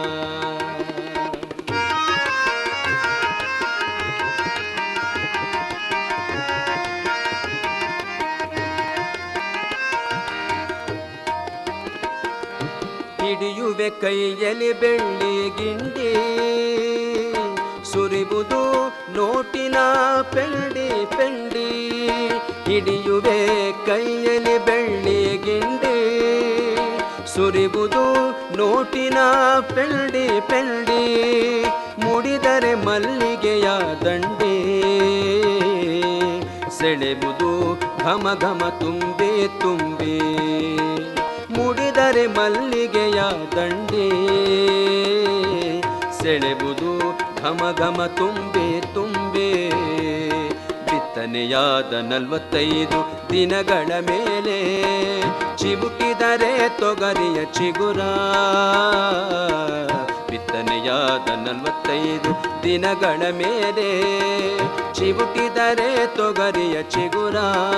ಹಿಡಿಯುವೆ ಕೈಯಲ್ಲಿ ಬೆಳ್ಳಿ ಗಿಂಡಿ ಸುರಿಬುದು ನೋಟಿನ ಪೆಂಡಿ ಪೆಂಡಿ ಹಿಡಿಯುವೆ ಕೈಯಲ್ಲಿ ಬೆಳ್ಳಿ ಗಿಂಡಿ ಸುರಿಬುದು ನೋಟಿನ ಪೆಂಡಿ ಪೆಂಡಿ ಮುಡಿದರೆ ಮಲ್ಲಿಗೆಯ ದಂಡಿ ಸೆಳೆಬುದು ಘಮ ಘಮ ತುಂಬಿ ತುಂಬಿ ಮುಡಿದರೆ ಮಲ್ಲಿಗೆಯ ದಂಡಿ ಸೆಳೆಬುದು ಘಮ ಘಮ ತುಂಬಿ ತುಂಬಿ ಬಿತ್ತನೆಯಾದ ನಲವತ್ತೈದು ದಿನಗಳ ಮೇಲೆ ಚಿಬುಕಿದರೆ ತೊಗರಿಯ ಚಿಗುರ ಬಿತ್ತನೆಯಾದ ನಲವತ್ತೈದು ದಿನಗಳ ಮೇಲೆ ಚಿಬುಟಿದರೆ ತೊಗರಿಯ ಚಿಗುರ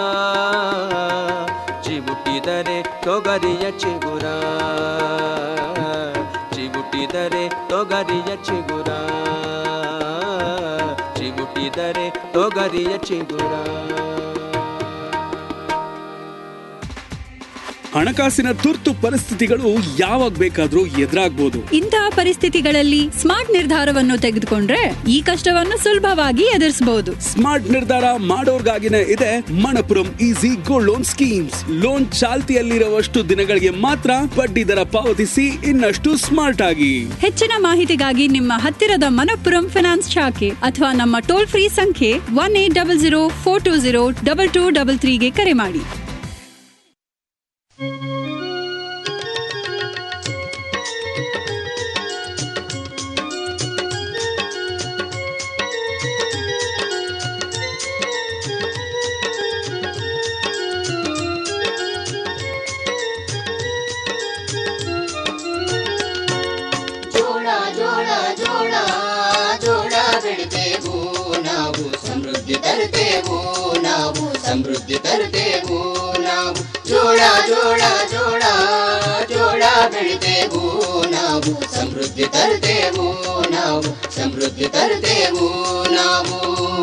ಚಿಬುಟಿದರೆ ತೊಗರಿಯ ಚಿಗುರ ಚಿಬುಟಿದರೆ ತೊಗರಿಯ ಚಿಗುರ ಚಿಬುಟಿದರೆ ತೊಗರಿಯ ಚಿಗುರ ಹಣಕಾಸಿನ ತುರ್ತು ಪರಿಸ್ಥಿತಿಗಳು ಯಾವಾಗ ಬೇಕಾದ್ರೂ ಎದುರಾಗ್ಬೋದು ಇಂತಹ ಪರಿಸ್ಥಿತಿಗಳಲ್ಲಿ ಸ್ಮಾರ್ಟ್ ನಿರ್ಧಾರವನ್ನು ತೆಗೆದುಕೊಂಡ್ರೆ ಈ ಕಷ್ಟವನ್ನು ಸುಲಭವಾಗಿ ಎದುರಿಸಬಹುದು ಸ್ಮಾರ್ಟ್ ನಿರ್ಧಾರ ಮಾಡೋರ್ಗಾಗಿನೇ ಇದೆ Manappuram easy gold loan schemes loan ಚಾಲ್ತಿಯಲ್ಲಿರುವಷ್ಟು ದಿನಗಳಿಗೆ ಮಾತ್ರ ಬಡ್ಡಿ ದರ ಪಾವತಿಸಿ ಇನ್ನಷ್ಟು ಸ್ಮಾರ್ಟ್ ಆಗಿ ಹೆಚ್ಚಿನ ಮಾಹಿತಿಗಾಗಿ ನಿಮ್ಮ ಹತ್ತಿರದ ಮನಪ್ಪುರಂ ಫಿನಾನ್ಸ್ ಶಾಖೆ ಅಥವಾ ನಮ್ಮ ಟೋಲ್ ಫ್ರೀ ಸಂಖ್ಯೆ one eight double zero four two zero double two double ತ್ರೀಗೆ ಕರೆ ಮಾಡಿ ಜೋಳ ಜೋಳ ಜೋಳ ಜೋಳ ಬೆಳಿತೇವು ನಾವು ಸಮೃದ್ಧಿ ತರುತ್ತೇವು ನಾವು ಸಮೃದ್ಧಿ ತರುತ್ತೇವು ನಾವು ಜೋಳ ಜೋಳ ಜೋಳ ಜೋಳ ಬೆಳಿತೇವು ನಾವು ಸಮೃದ್ಧಿ ತರುತ್ತೇವು ನಾವು ಸಮೃದ್ಧಿ ತರುತ್ತೇವು ನಾವು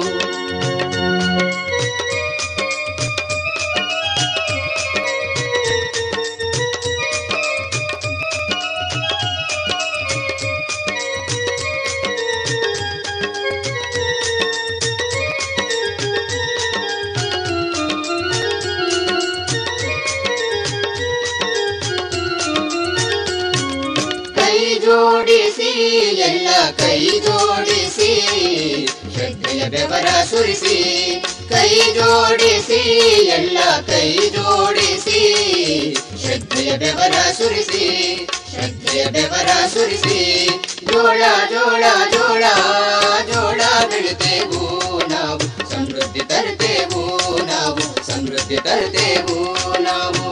ಕೈ ಜೋಡಿಸಿ ಎಲ್ಲ ಕೈ ಜೋಡಿಸಿ ಶ್ರದ್ಧೆಯ ಬೆವರ ಸುರಿಸಿ ಕೈ ಜೋಡಿಸಿ ಎಲ್ಲ ಕೈ ಜೋಡಿಸಿ ಶ್ರದ್ಧೆಯ ಬೆವರ ಸುರಿಸಿ ಶ್ರದ್ಧೆಯ ಬೆವರ ಸುರಿಸಿ ಜೋಳ ಜೋಳ ಜೋಳ ಜೋಳ ಬೆಳಿತೇವು ನಾವು ಸಮೃದ್ಧಿ ತರುತ್ತೇವು ನಾವು ಸಮೃದ್ಧಿ ತರುತ್ತೇವು ನಾವು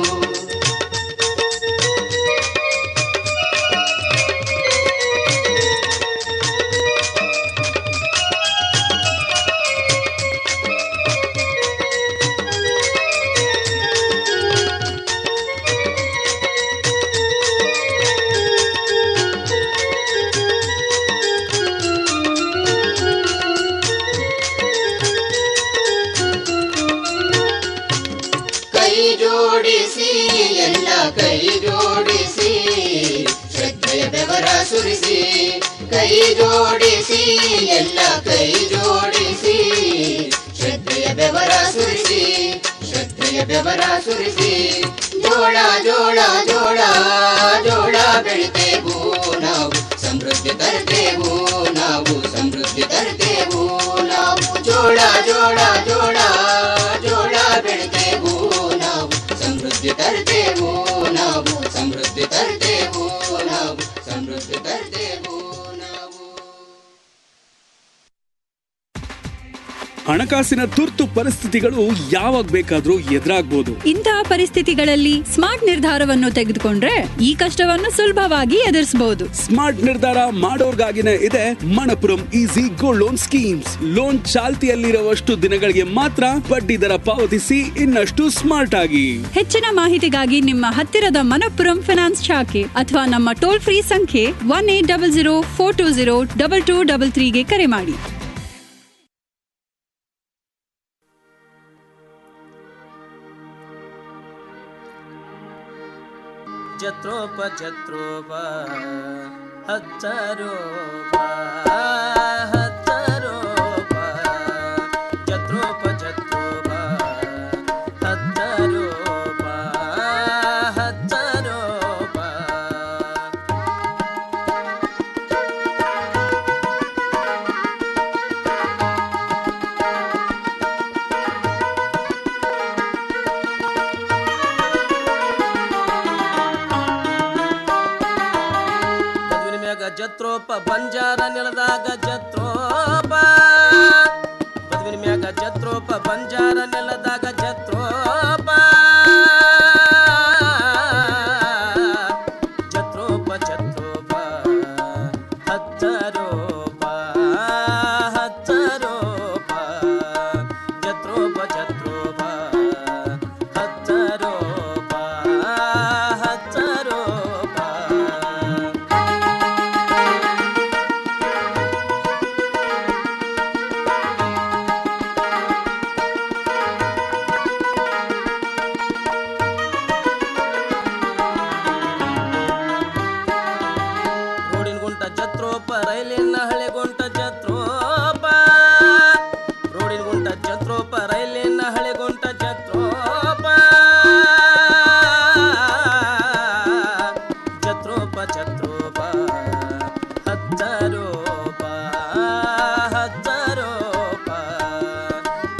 ಕೈ ಜೋಡಿಸಿ ಎಲ್ಲ ಕೈ ಜೋಡಿಸಿ ಶ್ರದ್ಧೆಯ ಬೆವರ ಸುರಿಸಿ ಕೈ ಜೋಡಿಸಿ ಎಲ್ಲ ಕೈ ಜೋಡಿಸಿ ಶ್ರದ್ಧೆಯ ಬೆವರ ಸುರಿಸಿ ಶ್ರದ್ಧೆಯ ಬೆವರ ಸುರಿಸಿ ಜೋಳ ಜೋಳ ಜೋಳ ಜೋಳ ಬೆಳಿತೇವು ನಾವು ಸಮೃದ್ಧಿ ತರುತ್ತೇವು ನಾವು ಸಮೃದ್ಧಿ ತರುತ್ತೇವು ನಾವು ಜೋಳ ಜೋಳ ಜೋಳ ಜೋಳ ಬೆಳಿತೇವು ನಾವು ಸಮೃದ್ಧಿ ತರುತ್ತೇವು ನಾವು ಸಮೃದ್ಧಿ ತರುತ್ತೇವು ನಾವು ಸಮೃದ್ಧಿ ತರುತ್ತೇವು ನಾವು ಹಣಕಾಸಿನ ತುರ್ತು ಪರಿಸ್ಥಿತಿಗಳು ಯಾವಾಗ ಬೇಕಾದ್ರೂ ಎದುರಾಗ್ಬೋದು ಇಂತಹ ಪರಿಸ್ಥಿತಿಗಳಲ್ಲಿ ಸ್ಮಾರ್ಟ್ ನಿರ್ಧಾರವನ್ನು ತೆಗೆದುಕೊಂಡ್ರೆ ಈ ಕಷ್ಟವನ್ನು ಸುಲಭವಾಗಿ ಎದುರಿಸಬಹುದು ಸ್ಮಾರ್ಟ್ ನಿರ್ಧಾರ ಮಾಡೋರ್ಗಾಗಿನೇ ಇದೆ Manappuram easy gold loan schemes loan ಚಾಲ್ತಿಯಲ್ಲಿರುವಷ್ಟು ದಿನಗಳಿಗೆ ಮಾತ್ರ ಬಡ್ಡಿ ದರ ಪಾವತಿಸಿ ಇನ್ನಷ್ಟು ಸ್ಮಾರ್ಟ್ ಆಗಿ ಹೆಚ್ಚಿನ ಮಾಹಿತಿಗಾಗಿ ನಿಮ್ಮ ಹತ್ತಿರದ ಮನಪ್ಪುರಂ ಫಿನಾನ್ಸ್ ಶಾಖೆ ಅಥವಾ ನಮ್ಮ ಟೋಲ್ ಫ್ರೀ ಸಂಖ್ಯೆ one eight double zero four two zero double two double ತ್ರೀಗೆ ಕರೆ ಮಾಡಿ ಜತ್ರೋಪ ಜತ್ರೋಪ ಹಚ್ಚರೋಪ ಹಚ್ಚರೋಪ ಜತ್ರೋಪ ಜತ್ರೋಪ ಹಚ್ಚರೋಪ ಹಚ್ಚರೋಪ ಬದುವಿನ ಮ್ಯಾಗ ಜತ್ರೋಪ ಬಂಜಾರ ನೆಲದಾಗ ಜತ್ರೋಪ ಬದುವಿನ ಮ್ಯಾಗ ಜತ್ರೋಪ ಬಂಜಾರ ನೆಲದಾಗ ಜತ್ರೋಪ ಜತ್ರೋಪ ಜತ್ರೋಪ ಹಚ್ಚರೋಪ ಹಚ್ಚರೋಪ ಜತ್ರೋಪ ಜತ್ರೋಪ ಹಚ್ಚರೋಪ ಹಚ್ಚರೋಪ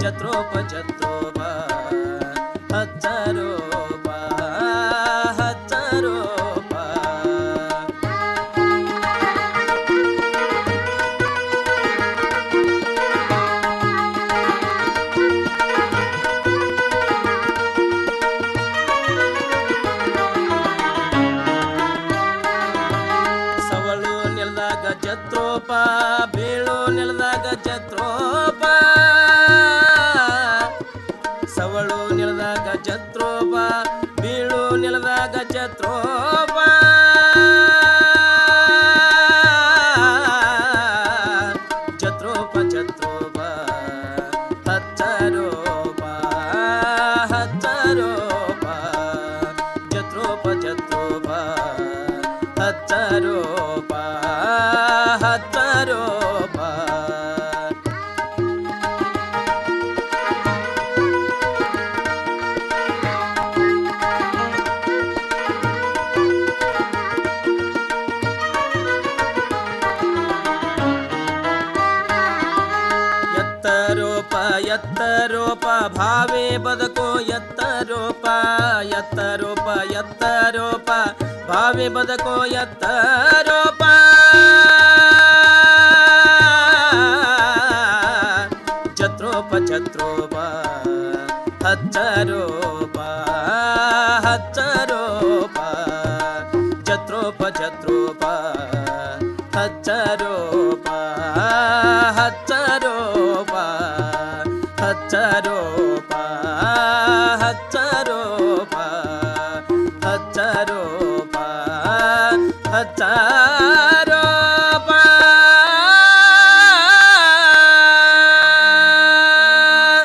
ಜತ್ರೋಪ ಜತ್ರೋಪ ಹಚ್ಚರೋಪ ಹಚ್ಚರೋಪ ಸವಳು ನೆಲದಾಗ ಜತ್ರೋಪ ಬೀಳು ನೆಲದಾಗ ಜತ್ರೋಪ ಸವಳು ನೆಲದಾಗ ಜತ್ರೋಪ ಬೀಳು ನೆಲದಾಗ ಜತ್ರೋಪ ಜತ್ರೋಪ ಜತ್ರೋಪ ಹಚ್ಚರೋಪ ಹಚ್ಚರೋಪ ಜತ್ರೋಪ ಜತ್ರೋಪ ಹಚ್ಚರೋಪ ಹಚ್ಚರೋಪ ಎತ್ತರೋಪ ಎತ್ತರೋಪ ಭಾವೇ ಬದುಕೋ ಎತ್ತರೋಪ ಎತ್ತರೋಪ ಎತ್ತರೋಪ ಭಾವೇ ಬದುಕೋ ಎತ್ತರೋಪ ಛತ್ರೋಪ ಛತ್ರೋಪ ಹಚ್ಚರೋಪ ಹಚ್ಚರೋಪ ಛತ್ರೋಪ ಛತ್ರೋಪ ಹಚ್ಚರೋಪ ಹಚ್ಚರೋಪ ಹಚ್ಚರೋಪ ಹಚ್ಚರೋಪ ಹಚ್ಚರೋಪ ಹಚ್ಚರೋಪ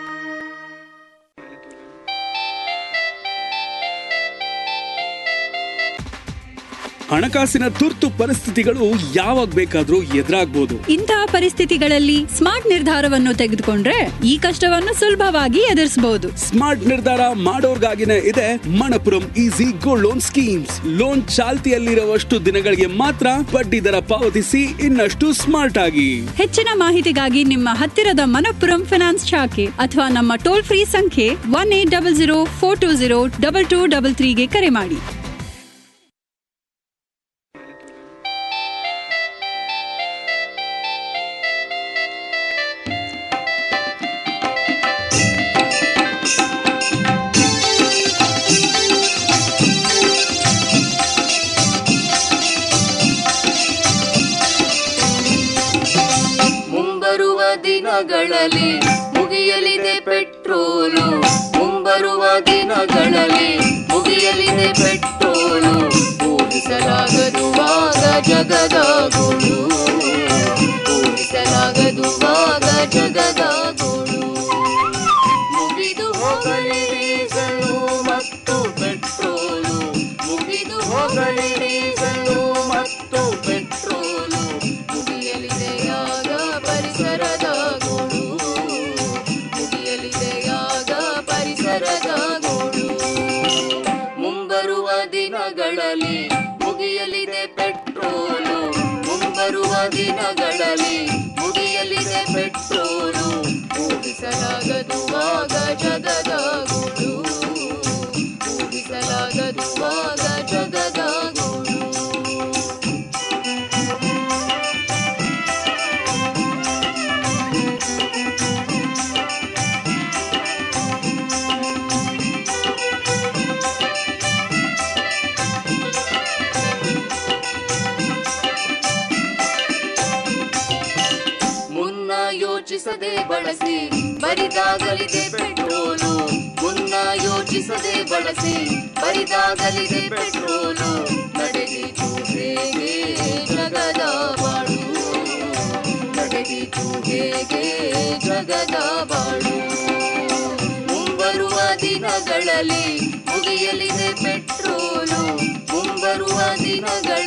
ಹಣಕಾಸಿನ ತುರ್ತು ಪರಿಸ್ಥಿತಿಗಳು ಯಾವಾಗ ಬೇಕಾದ್ರೂ ಎದುರಾಗ್ಬೋದು ಇಂತಹ ಪರಿಸ್ಥಿತಿಗಳಲ್ಲಿ ಸ್ಮಾರ್ಟ್ ನಿರ್ಧಾರವನ್ನು ತೆಗೆದುಕೊಂಡ್ರೆ ಈ ಕಷ್ಟವನ್ನು ಸುಲಭವಾಗಿ ಎದುರಿಸಬಹುದು ಸ್ಮಾರ್ಟ್ ನಿರ್ಧಾರ ಮಾಡೋರ್ಗಾಗಿನೇ ಇದೆ Manappuram easy gold loan schemes loan ಚಾಲ್ತಿಯಲ್ಲಿರುವಷ್ಟು ದಿನಗಳಿಗೆ ಮಾತ್ರ ಬಡ್ಡಿ ದರ ಪಾವತಿಸಿ ಇನ್ನಷ್ಟು ಸ್ಮಾರ್ಟ್ ಆಗಿ ಹೆಚ್ಚಿನ ಮಾಹಿತಿಗಾಗಿ ನಿಮ್ಮ ಹತ್ತಿರದ ಮನಪ್ಪುರಂ ಫಿನಾನ್ಸ್ ಶಾಖೆ ಅಥವಾ ನಮ್ಮ ಟೋಲ್ ಫ್ರೀ ಸಂಖ್ಯೆ one eight double zero four two zero double two double ತ್ರೀಗೆ ಕರೆ ಮಾಡಿ ಮುಂಬರುವ ದಿನಗಳಲ್ಲಿ ಮುಗಿಯಲಿದೆ ಪೆಟ್ರೋಲು ಮುಂಬರುವ ದಿನಗಳಲ್ಲಿ ಮುಗಿಯಲಿದೆ ಪೆಟ್ರೋಲು ಊಹಿಸಲಾಗದುವಾಗ ಜಗದ ಗೋಳು ಊಹಿಸಲಾಗದುವಾಗ ಜಗದ ಗೋಳು ಮುಗಿದು ಹೋಗಲಿ ಡೀಸಲು ಮತ್ತು ಪೆಟ್ರೋಲು ಮುಗಿದು ಹೋಗಲಿ ಡೀಸಲು ಮತ್ತು ಪೆಟ್ರೋಲು ಮುಗಿಯಲಿದೆಯಾಗ ಪರಿಸರದ ಗೋಳು ಮುಗಿಯಲಿದೆಯಾಗ ಪರಿಸರದ ಗೋಳು ಮುಂಬರುವ ದಿನಗಳಲ್ಲಿ ಮುಗಿಯಲಿದೆ ಪೆಟ್ರೋಲು ಮುಂಬರುವ ದಿನಗಳಲ್ಲಿ ಮುಗಿಯಲಿದೆ ಪೆಟ್ರೋಲು ಊಹಿಸಲಾಗದುವಾಗ ಜಗದ ಗೋಳು ಊಹಿಸಲಾಗದುವಾಗ ಜಗದ ಗೋಳು ಮುನ್ನ ಯೋಚಿಸದೆ ಬಳಸಿ ಬರಿದಾಗಲಿದೆ ಪೆಟ್ರೋಲು ಮುನ್ನ ಯೋಚಿಸದೆ ಬಳಸಿ ಬರಿದಾಗಲಿದೆ ಪೆಟ್ರೋಲು ನಡೆದಿತು ಹೇಗೆ ಜಗದ ಬಾಳು ನಡೆದಿತು ಹೇಗೆ ಜಗದ ಬಾಳು ಮುಂಬರುವ ದಿನಗಳಲ್ಲಿ ಮುಗಿಯಲಿದೆ ಪೆಟ್ರೋಲು ಮುಂಬರುವ ದಿನಗಳಲ್ಲಿ